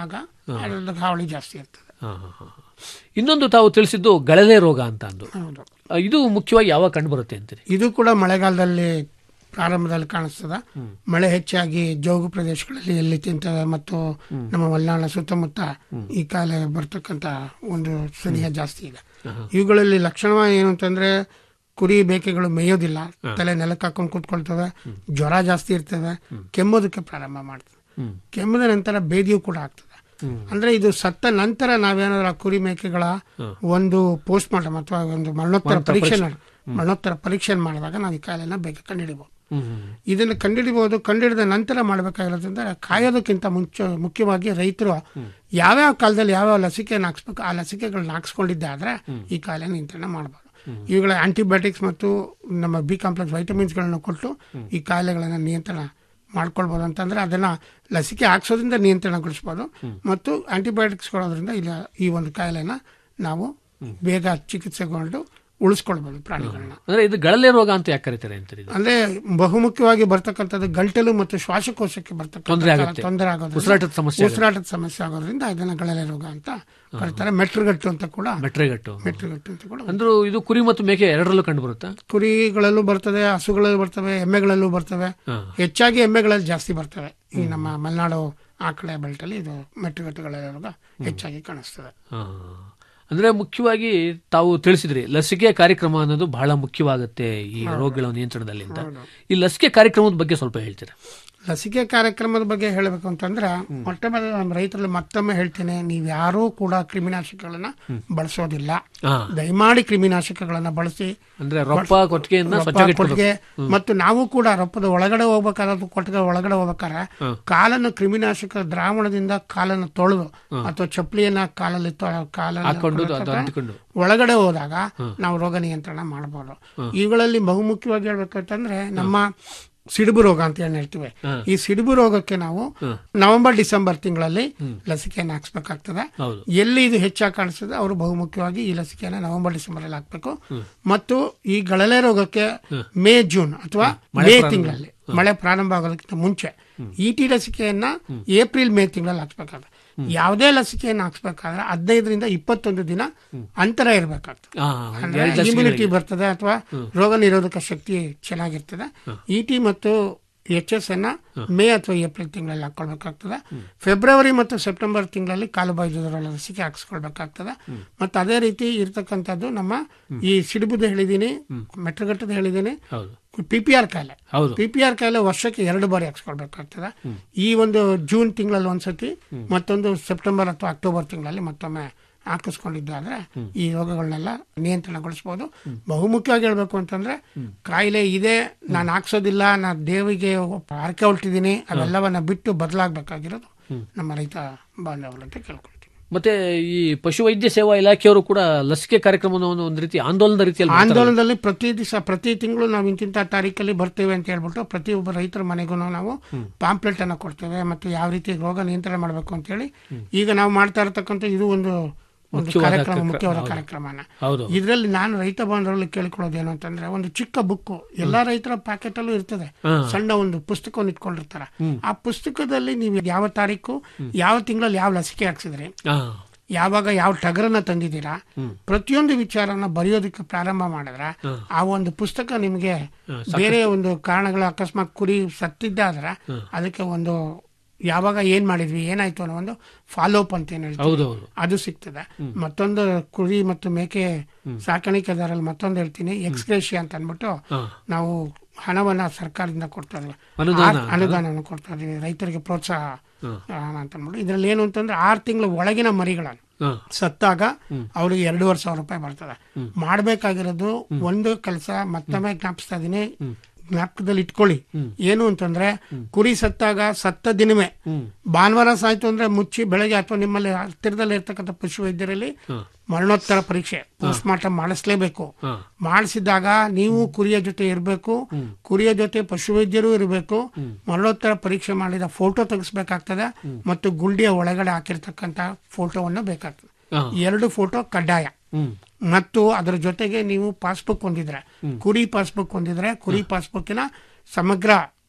ಅದ್ರದ್ದು ಹಾವಳಿ ಜಾಸ್ತಿ ಇರ್ತದೆ ಹಾ, ಹಾ, ಹಾ, ಹಾ. ಇನ್ನೊಂದು ತಾವು ತಿಳಿಸಿದ್ದು ಗಳಲೆ ರೋಗ ಅಂತ ಅಂದು ಹೌದು ಆ, ಇದು ಮುಖ್ಯವಾಗಿ ಯಾವಾಗ ಕಂಡು ಬರುತ್ತೆ ಅಂತೀರಿ ಇದು ಕೂಡ ಮಳೆಗಾಲದಲ್ಲಿ ಪ್ರಾರಂಭದಲ್ಲಿ ಕಾಣಿಸ್ತದ ಮಳೆ ಹೆಚ್ಚಾಗಿ ಜೋಗು ಪ್ರದೇಶಗಳಲ್ಲಿ ಎಲ್ಲಿ ತಿಂತವೆ ಮತ್ತು ನಮ್ಮ ಮಲೆನಾಡ ಸುತ್ತಮುತ್ತ ಈ ಕಾಯಿಲೆ ಬರ್ತಕ್ಕಂತ ಒಂದು ಸನಿಹ ಜಾಸ್ತಿ ಇದೆ ಇವುಗಳಲ್ಲಿ ಲಕ್ಷಣ ಏನು ಅಂತಂದ್ರೆ ಕುರಿ ಬೇಕೆಗಳು ಮೇಯೋದಿಲ್ಲ ತಲೆ ನೆಲಕ್ಕೆ ಹಾಕೊಂಡು ಕೂತ್ಕೊಳ್ತವೆ ಜ್ವರ ಜಾಸ್ತಿ ಇರ್ತವೆ ಕೆಮ್ಮೋದಕ್ಕೆ ಪ್ರಾರಂಭ ಮಾಡ್ತವೆ ಕೆಮ್ಮದ ನಂತರ ಬೇದಿಯೂ ಕೂಡ ಆಗ್ತದೆ ಅಂದ್ರೆ ಇದು ಸತ್ತ ನಂತರ ನಾವೇನಾದ್ರೂ ಆ ಕುರಿ ಮೇಕೆಗಳ ಒಂದು ಪೋಸ್ಟ್ ಮಾರ್ಟಮ್ ಅಥವಾ ಒಂದು ಮರಣೋತ್ತರ ಪರೀಕ್ಷೆ ಮಾಡ್- ಮರಣೋತ್ತರ ಪರೀಕ್ಷೆ ಮಾಡಿದಾಗ ನಾವು ಈ ಕಾಯಿಲೆನ ಬೇಗ ಕಂಡುಹಿಡಿಬಹುದು ಇದನ್ನು ಕಂಡುಹಿಡಿಬಹುದು ಕಂಡುಹಿಡಿದ ನಂತರ ಮಾಡಬೇಕಾಗಿರೋದ್ರಿಂದ ಕಾಯೋದಕ್ಕಿಂತ ಮುಂಚೆ ಮುಖ್ಯವಾಗಿ ರೈತರು ಯಾವ್ಯಾವ ಕಾಲದಲ್ಲಿ ಯಾವ್ಯಾವ ಲಸಿಕೆಯನ್ನು ಹಾಕ್ಸ್ಬೇಕು ಆ ಲಸಿಕೆಗಳನ್ನ ಹಾಕ್ಸ್ಕೊಂಡಿದ್ದೆ ಆದ್ರೆ ಈ ಕಾಯಿಲೆ ನಿಯಂತ್ರಣ ಮಾಡಬಹುದು ಇವುಗಳ ಆಂಟಿಬಯೋಟಿಕ್ಸ್ ಮತ್ತು ನಮ್ಮ ಬಿ ಕಾಂಪ್ಲೆಕ್ಸ್ ವೈಟಮಿನ್ಸ್ಗಳನ್ನು ಕೊಟ್ಟು ಈ ಕಾಯಿಲೆಗಳನ್ನು ನಿಯಂತ್ರಣ ಮಾಡ್ಕೊಳ್ಬೋದು ಅಂತಂದ್ರೆ ಅದನ್ನ ಲಸಿಕೆ ಹಾಕ್ಸೋದ್ರಿಂದ ನಿಯಂತ್ರಣಗೊಳಿಸ್ಬೋದು ಮತ್ತು ಆಂಟಿಬಯೋಟಿಕ್ಸ್ ಕೊಡೋದ್ರಿಂದ ಇಲ್ಲ ಈ ಒಂದು ಕಾಯಿಲೆನ ನಾವು ಬೇಗ ಚಿಕಿತ್ಸೆಗೊಂಡು ಉಳಿಸ್ಕೊಳ್ಬೋದು ಪ್ರಾಣಿಗಳನ್ನ ಅಂದ್ರೆ ಇದು ಗಳಲೆ ರೋಗ ಅಂತ ಯಾಕೆ ಕರೀತಾರೆ ಅಂತೀರಿ ಇದು ಅಂದ್ರೆ ಬಹುಮುಖ್ಯವಾಗಿ ಬರ್ತಕ್ಕಂಥದ್ದು ಗಂಟಲು ಮತ್ತು ಶ್ವಾಸಕೋಶಕ್ಕೆ ತೊಂದ್ರೆ ಬರ್ತಕ್ಕಂಥ ಆಗುತ್ತೆ. ತೊಂದರೆ ಆಗೋದ್ರಿಂದ ಉಸಿರಾಟದ ಸಮಸ್ಯೆ ಆಗುತ್ತೆ. ಉಸಿರಾಟದ ಸಮಸ್ಯೆ ಆಗೋದ್ರಿಂದ ಇದನ್ನ ಗಳಲೆ ರೋಗ ಅಂತ ಕರೀತಾರೆ ಮೆಟ್ರುಗಟ್ಟು ಅಂತ ಕೂಡ ಮೆಟ್ರೆಗಟ್ಟು ಮೆಟ್ರುಗಟ್ಟು ಅಂತ ಕೂಡ ಅಂದ್ರೂ ಇದು ಕುರಿ ಮತ್ತು ಮೇಕೆ ಎರಡರಲ್ಲೂ ಕಂಡು ಬರುತ್ತಾ ಕುರಿಗಳಲ್ಲೂ ಬರ್ತದೆ ಹಸುಗಳಲ್ಲೂ ಬರ್ತವೆ ಎಮ್ಮೆಗಳಲ್ಲೂ ಬರ್ತವೆ ಹಾ. ಹೆಚ್ಚಾಗಿ ಎಮ್ಮೆಗಳಲ್ಲಿ ಜಾಸ್ತಿ ಬರ್ತವೆ ಈ ನಮ್ಮ ಮಲೆನಾಡು ಆಕಳೆ ಬೆಲ್ಟಲ್ಲಿ ಇದು ಮೆಟ್ಟುಗಟ್ಟುಗಳ ರೋಗ ಹೆಚ್ಚಾಗಿ ಕಾಣಿಸ್ತದೆ ಹಾ. ಅಂದ್ರೆ ಮುಖ್ಯವಾಗಿ ತಾವು ತಿಳಿಸಿದ್ರಿ ಲಸಿಕೆ ಕಾರ್ಯಕ್ರಮ ಅನ್ನೋದು ಬಹಳ ಮುಖ್ಯವಾಗುತ್ತೆ ಈ ರೋಗಗಳ ನಿಯಂತ್ರಣದಲ್ಲಿ ಅಂತ ಈ ಲಸಿಕೆ ಕಾರ್ಯಕ್ರಮದ ಬಗ್ಗೆ ಸ್ವಲ್ಪ ಹೇಳ್ತೀರಾ ಲಸಿಕೆ ಕಾರ್ಯಕ್ರಮದ ಬಗ್ಗೆ ಹೇಳಬೇಕು ಅಂತಂದ್ರೆ ಮೊಟ್ಟ ಮೊದಲು ನಮ್ಮ ರೈತರಲ್ಲಿ ಮತ್ತೊಮ್ಮೆ ಹೇಳ್ತೇನೆ ನೀವು ಯಾರೂ ಕೂಡ ಕ್ರಿಮಿನಾಶಕಗಳನ್ನ ಬಳಸೋದಿಲ್ಲ ಹಾ. ದಯಮಾಡಿ ಕ್ರಿಮಿನಾಶಕಗಳನ್ನ ಬಳಸಿ ಅಂದ್ರೆ ರೊಪ್ಪ ಕೊಟ್ಟಿಗೆಯನ್ನ ರೊಪ್ಪ, ಸ್ವಚ್ಛವಾಗಿ ಇಟ್ಕೊಬೇಕು. ಕೊಟ್ಟಿಗೆ ಮತ್ತು ನಾವು ಕೂಡ ರೊಪ್ಪದ ಒಳಗಡೆ ಹೋಗ್ಬೇಕಾದ್ರೆ ಕೊಟ್ಟಿಗೆ ಒಳಗಡೆ ಹೋಗ್ಬೇಕಾದ್ರೆ ಕಾಲನ್ನು ಕ್ರಿಮಿನಾಶಕ ದ್ರಾವಣದಿಂದ ಕಾಲನ್ನು ತೊಳೆದು ಅಥವಾ ಚಪ್ಪಲಿಯನ್ನ ಕಾಲಲ್ಲಿ ತೊ- ಕಾಲನ್ನು ಹಾಕೊಂಡು ಅದು ಕೊಡೋಕೆ ಅಂಟಿಕೊಂಡು. ಒಳಗಡೆ ಹೋದಾಗ ನಾವು ರೋಗ ನಿಯಂತ್ರಣ ಮಾಡಬಹುದು ಇವುಗಳಲ್ಲಿ ಬಹುಮುಖ್ಯವಾಗಿ ಹೇಳ್ಬೇಕಂತಂದ್ರೆ ನಮ್ಮ ಸಿಡುಬು ರೋಗ ಅಂತ ಏನ್ ಹೇಳ್ತೀವಿ ಈ ಸಿಡುಬು ರೋಗಕ್ಕೆ ನಾವು ನವೆಂಬರ್ ಡಿಸೆಂಬರ್ ತಿಂಗಳಲ್ಲಿ ಲಸಿಕೆಯನ್ನು ಹಾಕ್ಸ್ಬೇಕಾಗ್ತದೆ ಹೌದು. ಎಲ್ಲಿ ಇದು ಹೆಚ್ಚಾಗಿ ಕಾಣಿಸ್ತದೆ ಅವರು ಬಹುಮುಖ್ಯವಾಗಿ ಈ ಲಸಿಕೆಯನ್ನು ನವೆಂಬರ್ ಡಿಸೆಂಬರ್ ಅಲ್ಲಿ ಹಾಕ್ಬೇಕು ಮತ್ತು ಈ ಗಳಲೆ ರೋಗಕ್ಕೆ ಮೇ ಜೂನ್ ಅಥವಾ ಮೇ ತಿಂಗಳಲ್ಲಿ ಮಳೆ ಪ್ರಾರಂಭ ಆಗೋದಕ್ಕಿಂತ ಮುಂಚೆ ಇ ಟಿ ಲಸಿಕೆಯನ್ನ ಏಪ್ರಿಲ್ ಮೇ ತಿಂಗಳಲ್ಲಿ ಹಾಕ್ಸ್ಬೇಕಾದ್ರೆ ಯಾವುದೇ ಲಸಿಕೆಯನ್ನು ಹಾಕ್ಸ್ಬೇಕಾದ್ರೆ ಹದಿನೈದರಿಂದ ಇಪ್ಪತ್ತೊಂದು ದಿನ ಅಂತರ ಇರಬೇಕಾಗ್ತದೆ ಹಾ, ಅಂದ್ರೆ ಎರಡು ಲಸಿಕೆಗಳಿಗೆ. ಇಮ್ಯುನಿಟಿ ಬರ್ತದೆ ಅಥವಾ ರೋಗ ನಿರೋಧಕ ಶಕ್ತಿ ಚೆನ್ನಾಗಿರ್ತದೆ ಇ ಟಿ ಮತ್ತು ಎಚ್ ಎಸ್ ಅನ್ನ ಮೇ ಅಥವಾ ಏಪ್ರಿಲ್ ತಿಂಗಳಲ್ಲಿ ಹಾಕೊಳ್ಬೇಕಾಗ್ತದೆ ಫೆಬ್ರವರಿ ಮತ್ತು ಸೆಪ್ಟೆಂಬರ್ ತಿಂಗಳಲ್ಲಿ ಕಾಲುಬಾಯಿ ಜ್ವರ ಲಸಿಕೆ ಹಾಕಿಸ್ಕೊಳ್ಬೇಕಾಗ್ತದೆ ಮತ್ತು ಅದೇ ರೀತಿ ಇರ್ತಕ್ಕಂಥದ್ದು ನಮ್ಮ ಈ ಸಿಡಿಬುದ ಹೇಳಿದೀನಿ ಮೆಟ್ರಗಟ್ಟದ ಹೇಳಿದೀನಿ ಹೌದು ಪಿ ಪಿ ಆರ್ ಕಾಯಿಲೆ ಹೌದು ಪಿ ಪಿ ಆರ್ ಕಾಯಿಲೆ ವರ್ಷಕ್ಕೆ ಎರಡು ಬಾರಿ ಹಾಕ್ಸ್ಕೊಳ್ಬೇಕಾಗ್ತದೆ ಈ ಒಂದು ಜೂನ್ ತಿಂಗಳಲ್ಲಿ ಒಂದ್ಸತಿ ಮತ್ತೊಂದು ಸೆಪ್ಟೆಂಬರ್ ಅಥವಾ ಅಕ್ಟೋಬರ್ ತಿಂಗಳಲ್ಲಿ ಮತ್ತೊಮ್ಮೆ ಹಾಕಿಸ್ಕೊಂಡಿದ್ದಾದ್ರೆ ಈ ರೋಗಗಳನ್ನೆಲ್ಲ ನಿಯಂತ್ರಣಗೊಳಿಸಬಹುದು ಬಹುಮುಖ್ಯವಾಗಿ ಹೇಳ್ಬೇಕು ಅಂತಂದ್ರೆ ಕಾಯಿಲೆ ಇದೆ ನಾನು ಹಾಕ್ಸೋದಿಲ್ಲ ನಾನು ದೇವಿಗೆ ಹರಕೆ ಹೊರಟಿದ್ದೀನಿ ಅವೆಲ್ಲವನ್ನ ಬಿಟ್ಟು ಬದಲಾಗಬೇಕಾಗಿರೋದು ನಮ್ಮ ರೈತ ಬಾಂಧವರು ಅಂತ ಕೇಳ್ಕೊಳ್ತೀನಿ ಮತ್ತೆ ಈ ಪಶುವೈದ್ಯ ಸೇವಾ ಇಲಾಖೆಯವರು ಕೂಡ ಲಸಿಕೆ ಕಾರ್ಯಕ್ರಮವನ್ನು ಒಂದು ರೀತಿ ಆಂದೋಲನದ ರೀತಿಯಲ್ಲಿ ಮಾಡ್ತಾರೆ. ಆಂದೋಲನದಲ್ಲಿ ಪ್ರತಿ ದಿವಸ ಪ್ರತಿ ತಿಂಗಳು ನಾವು ಇಂತಿಂತ ತಾರೀಕಲ್ಲಿ ಬರ್ತೇವೆ ಅಂತ ಹೇಳ್ಬಿಟ್ಟು ಪ್ರತಿಯೊಬ್ಬ ರೈತರ ಮನೆಗೂ ನಾವು ಪಾಂಪ್ಲೆಟ್ ಅನ್ನ ಕೊಡ್ತೇವೆ ಮತ್ತು ಯಾವ ರೀತಿ ರೋಗ ನಿಯಂತ್ರಣ ಮಾಡಬೇಕು ಅಂತ ಹೇಳಿ ಈಗ ನಾವು ಮಾಡ್ತಾ ಇರತಕ್ಕಂಥ ಇದು ಒಂದು ಒಂದು ಮುಖ್ಯವಾದ ಕಾರ್ಯಕ್ರಮ ಕಾರ್ಯಕ್ರಮ, ಮುಖ್ಯವಾದ ಹೌದು. ಕಾರ್ಯಕ್ರಮನ ಹೌದು ಇದರಲ್ಲಿ ನಾನು ರೈತ ಬಾಂಧವರಲ್ಲಿ ಕೇಳ್ಕೊಳ್ಳೋದೇನು ಅಂತಂದ್ರೆ ಒಂದು ಚಿಕ್ಕ ಬುಕ್ ಎಲ್ಲಾ ರೈತರ ಪ್ಯಾಕೆಟ್ ಅಲ್ಲೂ ಇರ್ತದೆ ಸಣ್ಣ ಒಂದು ಪುಸ್ತಕವನ್ನು ಇಟ್ಕೊಂಡಿರ್ತಾರ ಆ ಪುಸ್ತಕದಲ್ಲಿ ನೀವು ಯಾವ ತಾರೀಕು ಯಾವ ತಿಂಗಳಲ್ಲಿ ಯಾವ ಲಸಿಕೆ ಹಾಕ್ಸಿದ್ರಿ ಹಾ ಯಾವಾಗ ಯಾವ ಟಗರನ್ನ ತಂದಿದ್ದೀರಾ ಪ್ರತಿಯೊಂದು ವಿಚಾರನ ಬರೆಯೋದಕ್ಕೆ ಪ್ರಾರಂಭ ಮಾಡಿದ್ರೆ ಆ ಒಂದು ಪುಸ್ತಕ ನಿಮಗೆ ಬೇರೆ ಒಂದು ಕಾರಣಗಳ ಅಕಸ್ಮಾತ್ ಕುರಿ ಸತ್ತಿದ್ದಾದ್ರೆ ಅದಕ್ಕೆ ಒಂದು ಯಾವಾಗ ಏನ್ ಮಾಡಿದ್ವಿ ಏನಾಯ್ತು ಅನ್ನೋ ಒಂದು ಫಾಲೋ ಅಪ್ ಅಂತ ಏನ್ ಹೇಳ್ತೀವಿ ಹೌದು ಹೌದು ಅದು ಸಿಗ್ತದೆ ಮತ್ತೊಂದು ಕುರಿ ಮತ್ತು ಮೇಕೆ ಸಾಕಾಣಿಕೆದಾರಲ್ಲಿ ಮತ್ತೊಂದು ಹೇಳ್ತೀನಿ ಎಕ್ಸ್ಗ್ರೇಷಿಯಾ ಅಂತ ಅಂದ್ಬಿಟ್ಟು ನಾವು ಹಣವನ್ನ ಸರ್ಕಾರದಿಂದ ಕೊಡ್ತಾ ಇದ್ವಿ ಅನುದಾನ ಆ- ಅನುದಾನವನ್ನು ಕೊಡ್ತಾ ಇದೀವಿ ರೈತರಿಗೆ ಪ್ರೋತ್ಸಾಹ ಹಣ ಅಂತ ಅಂದ್ಬಿಟ್ಟು ಇದ್ರಲ್ಲಿ ಏನು ಅಂತಂದ್ರೆ ಆರು ತಿಂಗಳ ಒಳಗಿನ ಮರಿಗಳನ್ನು ಹಾ ಸತ್ತಾಗ ಅವ್ರಿಗೆ ಎರಡೂವರೆ ಸಾವಿರ ರೂಪಾಯಿ ಬರ್ತದೆ ಮಾಡ್ಬೇಕಾಗಿರೋದು ಒಂದು ಕೆಲಸ ಮತ್ತೊಮ್ಮೆ ಜ್ಞಾಪಿಸ್ತಾ ಇದೀನಿ ಜ್ಞಾಪಕದಲ್ಲಿ ಇಟ್ಕೊಳ್ಳಿ ಏನು ಅಂತಂದ್ರೆ ಕುರಿ ಸತ್ತಾಗ ಸತ್ತ ದಿನವೇ ಭಾನುವಾರ ಸಾಯ್ತು ಅಂದ್ರೆ ಮುಚ್ಚಿ ಬೆಳಗ್ಗೆ ಅಥವಾ ನಿಮ್ಮಲ್ಲಿ ಹತ್ತಿರದಲ್ಲಿ ಇರ್ತಕ್ಕಂಥ ಪಶು ವೈದ್ಯರಲ್ಲಿ ಮರಣೋತ್ತರ ಪರೀಕ್ಷೆ ಪೋಸ್ಟ್ ಮಾರ್ಟಮ್ ಮಾಡಿಸ್ಲೇಬೇಕು ಹಾ. ಮಾಡಿಸಿದಾಗ ನೀವು ಕುರಿಯ ಜೊತೆ ಇರಬೇಕು ಕುರಿಯ ಜೊತೆ ಪಶುವೈದ್ಯರು ಇರಬೇಕು ಮರಣೋತ್ತರ ಪರೀಕ್ಷೆ ಮಾಡಿದ ಫೋಟೋ ತೆಗೆಸ್ಬೇಕಾಗ್ತದೆ ಮತ್ತು ಗುಂಡಿಯ ಒಳಗಡೆ ಹಾಕಿರ್ತಕ್ಕಂಥ ಫೋಟೋವನ್ನು ಬೇಕಾಗ್ತದೆ ಹಾ. ಎರಡು ಫೋಟೋ ಕಡ್ಡಾಯ ಹ್ಮ್ ಮತ್ತು ಅದರ ಜೊತೆಗೆ ನೀವು ಪಾಸ್ಬುಕ್ ಹೊಂದಿದ್ರೆ ಕುರಿ ಪಾಸ್ಬುಕ್ ಹೊಂದಿದ್ರೆ ಕುರಿ ಪಾಸ್ಬುಕ್ಕಿನ ಸಮಗ್ರ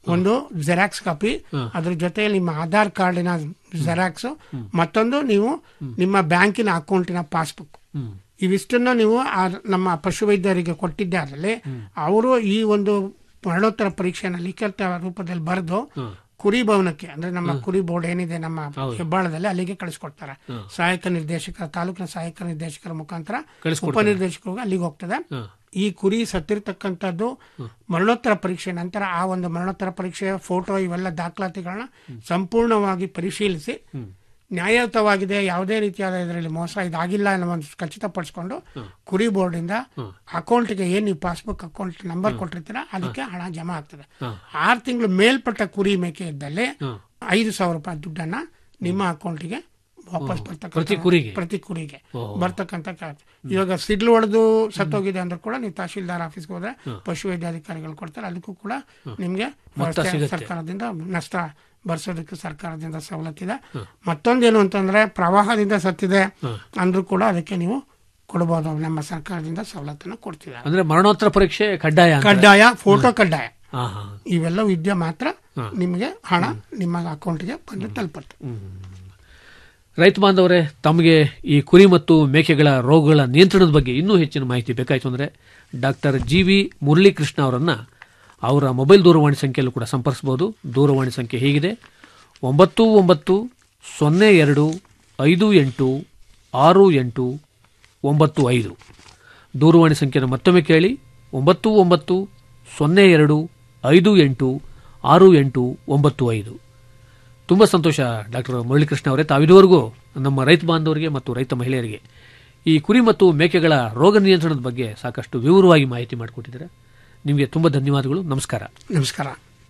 ಒಂದು ಜೆರಾಕ್ಸ್ ಕಾಪಿ ಅದ್ರ ಜೊತೆಯಲ್ಲಿ ನಿಮ್ಮ ಆಧಾರ್ ಕಾರ್ಡಿನ ಜೆರಾಕ್ಸ್ ಮತ್ತೊಂದು ನೀವು ನಿಮ್ಮ ಬ್ಯಾಂಕಿನ ಅಕೌಂಟಿನ ಪಾಸ್ಬುಕ್ ಇವಿಷ್ಟನ್ನ ನೀವು ಆ ನಮ್ಮ ಪಶುವೈದ್ಯರಿಗೆ ಕೊಟ್ಟಿದ್ದೆ ಅದರಲ್ಲಿ ಅವರು ಈ ಒಂದು ಮರಣೋತ್ತರ ಪರೀಕ್ಷೆನ ಲಿಖಿತ ರೂಪದಲ್ಲಿ ಬರೆದು ಕುರಿ ಭವನಕ್ಕೆ ಅಂದ್ರೆ ನಮ್ಮ ಕುರಿ ಬೋರ್ಡ್ ಏನಿದೆ ನಮ್ಮ ಹೆಬ್ಬಾಳದಲ್ಲಿ ಅಲ್ಲಿಗೆ ಕಳಿಸ್ಕೊಡ್ತಾರೆ ಸಹಾಯಕ ನಿರ್ದೇಶಕರ ತಾಲೂಕಿನ ಸಹಾಯಕ ನಿರ್ದೇಶಕರ ಮುಖಾಂತರ ಉಪನಿರ್ದೇಶಕರಿಗೆ ಅಲ್ಲಿಗೆ ಹೋಗ್ತದೆ ಈ ಕುರಿ ಸತ್ತಿರ್ತಕ್ಕಂಥದ್ದು ಮರಣೋತ್ತರ ಪರೀಕ್ಷೆ ನಂತರ ಆ ಒಂದು ಮರಣೋತ್ತರ ಪರೀಕ್ಷೆಯ ಫೋಟೋ ಇವೆಲ್ಲ ದಾಖಲಾತಿಗಳನ್ನ ಸಂಪೂರ್ಣವಾಗಿ ಪರಿಶೀಲಿಸಿ ನ್ಯಾಯಯುತವಾಗಿದೆ ಯಾವುದೇ ರೀತಿಯಾದ ಇದರಲ್ಲಿ ಮೋಸ ಇದಾಗಿಲ್ಲ ಅನ್ನೋ ಒಂದು ಖಚಿತಪಡಿಸ್ಕೊಂಡು ಕುರಿ ಬೋರ್ಡ್ ಇಂದ ಅಕೌಂಟ್ಗೆ ಏನ್ ನೀವು ಪಾಸ್ಬುಕ್ ಅಕೌಂಟ್ ನಂಬರ್ ಕೊಟ್ಟಿರ್ತೀರಾ ಅದಕ್ಕೆ ಹಣ ಜಮಾ ಆಗ್ತದೆ ಆರು ತಿಂಗಳು ಮೇಲ್ಪಟ್ಟ ಕುರಿ ಮೇಕೆ ಇದ್ದಲ್ಲಿ ಐದು ಸಾವಿರ ರೂಪಾಯಿ ದುಡ್ಡನ್ನ ನಿಮ್ಮ ಅಕೌಂಟಿಗೆ ವಾಪಸ್ ಬರ್ತಕ್ಕಂಥ ಪ್ರತಿ ಕುರಿಗೆ? ಪ್ರತಿ ಕುರಿಗೆ ಬರ್ತಕ್ಕಂಥ ಕ- ಇವಾಗ ಸಿಡ್ಲು ಹೊಡೆದು ಸತ್ತೋಗಿದೆ ಅಂದ್ರೆ ಕೂಡ ನೀವು ತಹಶೀಲ್ದಾರ್ ಆಫೀಸ್ಗೆ ಹೋದ್ರೆ ಪಶುವೈದ್ಯಾಧಿಕಾರಿಗಳು ಕೊಡ್ತಾರೆ ಅದಕ್ಕೂ ಕೂಡ ನಿಮ್ಗೆ ವ್ಯವಸ್ಥೆ ಸರ್ಕಾರದಿಂದ ನಷ್ಟ ಬರ್ಸೋದಕ್ಕೆ ಸರ್ಕಾರದಿಂದ ಸವಲತ್ತಿದೆ ಮತ್ತೊಂದೇನು ಅಂತಂದ್ರೆ ಪ್ರವಾಹದಿಂದ ಸತ್ತಿದೆ ಅಂದ್ರೂ ಕೂಡ ಅದಕ್ಕೆ ನೀವು ಕೊಡಬಹುದು ನಮ್ಮ ಸರ್ಕಾರದಿಂದ ಸವಲತ್ತನ್ನು ಕೊಡ್ತಿದ್ದಾರೆ ಅಂದ್ರೆ ಮರಣೋತ್ತರ ಪರೀಕ್ಷೆ ಕಡ್ಡಾಯ ಅಂತ. ಕಡ್ಡಾಯ ಫೋಟೋ ಕಡ್ಡಾಯ ಹಾ, ಹಾ. ಇವೆಲ್ಲ ವಿದ್ಯೆ ಮಾತ್ರ ನಿಮಗೆ ಹಣ ನಿಮ್ಮ ಅಕೌಂಟ್ಗೆ ಬಂದು ತಲುಪುತ್ತೆ ರೈತ ಬಾಂಧವರೇ ತಮಗೆ ಈ ಕುರಿ ಮತ್ತು ಮೇಕೆಗಳ ರೋಗಗಳ ನಿಯಂತ್ರಣದ ಬಗ್ಗೆ ಇನ್ನೂ ಹೆಚ್ಚಿನ ಮಾಹಿತಿ ಬೇಕಾಯಿತು ಅಂದರೆ ಡಾಕ್ಟರ್ ಜಿ ವಿ ಮುರಳೀಕೃಷ್ಣ ಅವರನ್ನು ಅವರ ಮೊಬೈಲ್ ದೂರವಾಣಿ ಸಂಖ್ಯೆಯಲ್ಲೂ ಕೂಡ ಸಂಪರ್ಸಬಹುದು ದೂರವಾಣಿ ಸಂಖ್ಯೆ ಹೀಗಿದೆ ಒಂಬತ್ತು ಒಂಬತ್ತು ಸೊನ್ನೆ ಎರಡು ಐದು ಎಂಟು ಆರು ಎಂಟು ಒಂಬತ್ತು ಐದು ದೂರವಾಣಿ ಸಂಖ್ಯೆಯನ್ನು ಮತ್ತೊಮ್ಮೆ ಕೇಳಿ ಒಂಬತ್ತು ಒಂಬತ್ತು ಸೊನ್ನೆ ಎರಡು ಐದು ಎಂಟು ಆರು ಎಂಟು ಒಂಬತ್ತು ಐದು ತುಂಬ ಸಂತೋಷ ಡಾಕ್ಟರ್ ಮುರಳೀಕೃಷ್ಣ ಅವರೇ ತಾವಿದುವರೆಗೂ ನಮ್ಮ ರೈತ ಬಾಂಧವರಿಗೆ ಮತ್ತು ರೈತ ಮಹಿಳೆಯರಿಗೆ ಈ ಕುರಿ ಮತ್ತು ಮೇಕೆಗಳ ರೋಗ ನಿಯಂತ್ರಣದ ಬಗ್ಗೆ ಸಾಕಷ್ಟು ವಿವರವಾಗಿ ಮಾಹಿತಿ ಮಾಡಿಕೊಟ್ಟಿದ್ದಾರೆ ನಿಮಗೆ ತುಂಬ ಧನ್ಯವಾದಗಳು ನಮಸ್ಕಾರ ನಮಸ್ಕಾರ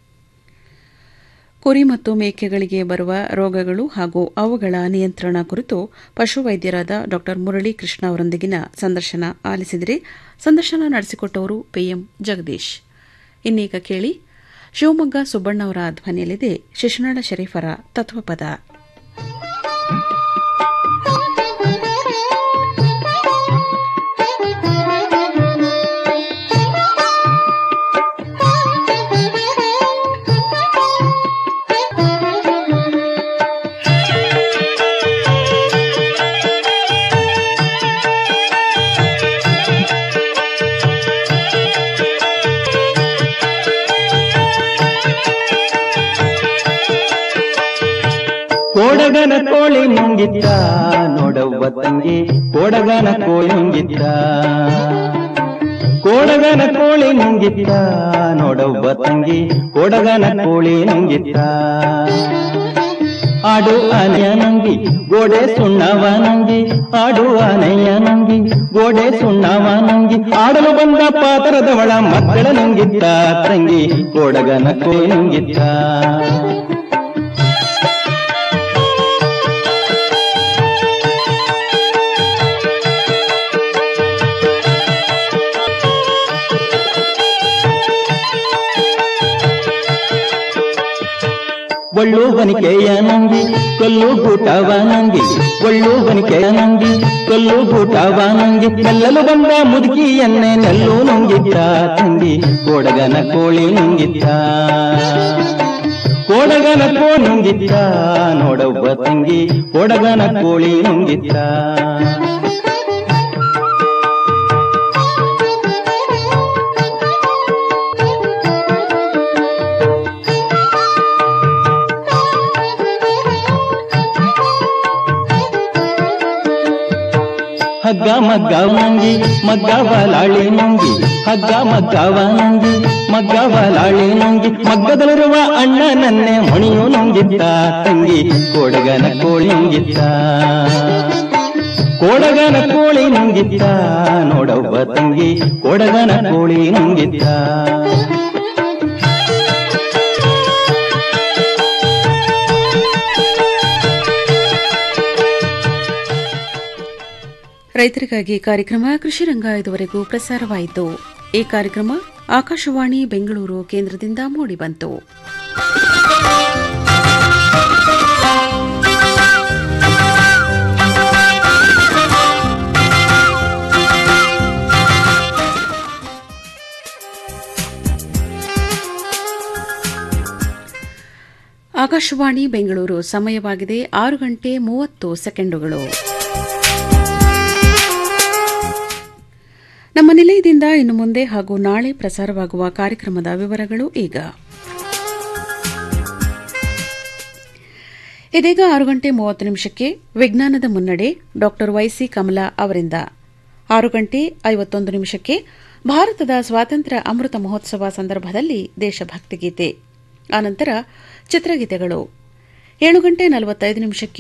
ಕುರಿ ಮತ್ತು ಮೇಕೆಗಳಿಗೆ ಬರುವ ರೋಗಗಳು ಹಾಗೂ ಅವುಗಳ ನಿಯಂತ್ರಣ ಕುರಿತು ಪಶುವೈದ್ಯರಾದ ಡಾ ಮುರಳಿ ಕೃಷ್ಣ ಅವರೊಂದಿಗಿನ ಸಂದರ್ಶನ ಆಲಿಸಿದರೆ ಸಂದರ್ಶನ ನಡೆಸಿಕೊಟ್ಟವರು ಪಿಎಂ ಜಗದೀಶ್ ಇನ್ನೀಗ ಕೇಳಿ ಶಿವಮೊಗ್ಗ ಸುಬ್ಬಣ್ಣ ಅವರ ಧ್ವನಿಯಲ್ಲಿದೆ ಶಿಶುನಾಳ ಶರೀಫರ ತತ್ವಪದ ಕೋಡಗನ ಕೋಳಿ ಮುಂಗಿತ್ತ ನೋಡವ್ವ ತಂಗಿ ಕೋಡಗನ ಕೋಳಿ ಮುಂಗಿತ್ತ ಕೋಡಗನ ಕೋಳಿ ಮುಂಗಿತ್ತ ನೋಡವ್ವ ತಂಗಿ ಕೋಡಗನ ಕೋಳಿ ನುಂಗಿತ್ತ ಆಡು ಆನೆಯ ನಂಗಿ ಗೋಡೆ ಸುಣ್ಣವ ನಂಗಿ ಆಡು ಆನೆಯ ನಂಗಿ ಗೋಡೆ ಸುಣ್ಣವ ನಂಗಿ ಆಡಲು ಬಂದ ಪಾತ್ರದವಳ ಮಕ್ಕಳ ನುಂಗಿತ್ತ ತಂಗಿ ಕೋಡಗನ ಕೋಳಿ ನುಂಗಿತ್ತ ಒಳ್ಳು ಹೊನಿಕೆಯ ನಂಗಿ ಕೊಲ್ಲು ಗೂಟವ ನಂಗಿ ಒಳ್ಳು ಹೊನಿಕೆಯ ನಂಗಿ ಕೊಲ್ಲು ಗೂಟವ ನಂಗಿ ನೆಲ್ಲಲು ಬಂದ ಮುದುಕಿಯನ್ನೇ ನೆಲ್ಲು ನುಂಗಿದ್ದ ತಂಗಿ ಕೋಡಗನ ಕೋಳಿ ನುಂಗಿದ್ದ ಕೋಡಗನ ಕೋ ನುಂಗಿದ್ದ ನೋಡವ್ವ ತಂಗಿ ಕೋಡಗನ ಕೋಳಿ ನುಂಗಿದ್ದ ಹಗ್ಗ ಮಗ್ಗವ ನಂಗಿ ಮಗ್ಗವ ಲಾಳಿ ನಂಗಿ ಹಗ್ಗ ಮಗ್ಗವ ನಂಗಿ ಮಗ್ಗವ ಲಾಳಿ ನಂಗಿ ಮಗ್ಗದಲ್ಲಿರುವ ಅಣ್ಣ ನನ್ನೆ ಮಣಿಯು ನುಂಗಿದ್ದ ತಂಗಿ ಕೋಡಗನ ಕೋಳಿ ನುಂಗಿದ್ದ ಕೋಡಗನ ಕೋಳಿ ನುಂಗಿದ್ದ ನೋಡವ್ವ ತಂಗಿ ಕೋಡಗನ ಕೋಳಿ ನುಂಗಿದ್ದ ರೈತರಿಗಾಗಿ ಕಾರ್ಯಕ್ರಮ ಕೃಷಿರಂಗ ಇದುವರೆಗೂ ಪ್ರಸಾರವಾಯಿತು ಈ ಕಾರ್ಯಕ್ರಮ ಆಕಾಶವಾಣಿ ಬೆಂಗಳೂರು ಕೇಂದ್ರದಿಂದ ಮೂಡಿಬಂತು ಆಕಾಶವಾಣಿ ಬೆಂಗಳೂರು ಸಮಯವಾಗಿದೆ ಆರು ಗಂಟೆ ಮೂವತ್ತು ಸೆಕೆಂಡುಗಳು ನಮ್ಮ ನಿಲಯದಿಂದ ಇನ್ನು ಮುಂದೆ ಹಾಗೂ ನಾಳೆ ಪ್ರಸಾರವಾಗುವ ಕಾರ್ಯಕ್ರಮದ ವಿವರಗಳು ಈಗ ಇದೀಗ ಆರು ಗಂಟೆ ಮೂವತ್ತು ನಿಮಿಷಕ್ಕೆ ವಿಜ್ಞಾನದ ಮುನ್ನಡೆ ಡಾ ವೈಸಿ ಕಮಲಾ ಅವರಿಂದ ಆರು ಗಂಟೆ ಐವತ್ತೊಂದು ನಿಮಿಷಕ್ಕೆ ಭಾರತದ ಸ್ವಾತಂತ್ರ್ಯ ಅಮೃತ ಮಹೋತ್ಸವ ಸಂದರ್ಭದಲ್ಲಿ ದೇಶಭಕ್ತಿ ಗೀತೆ ಆನಂತರ ಚಿತ್ರಗೀತೆಗಳು ಏಳು ಗಂಟೆ ನಲವತ್ತೈದು ನಿಮಿಷಕ್ಕೆ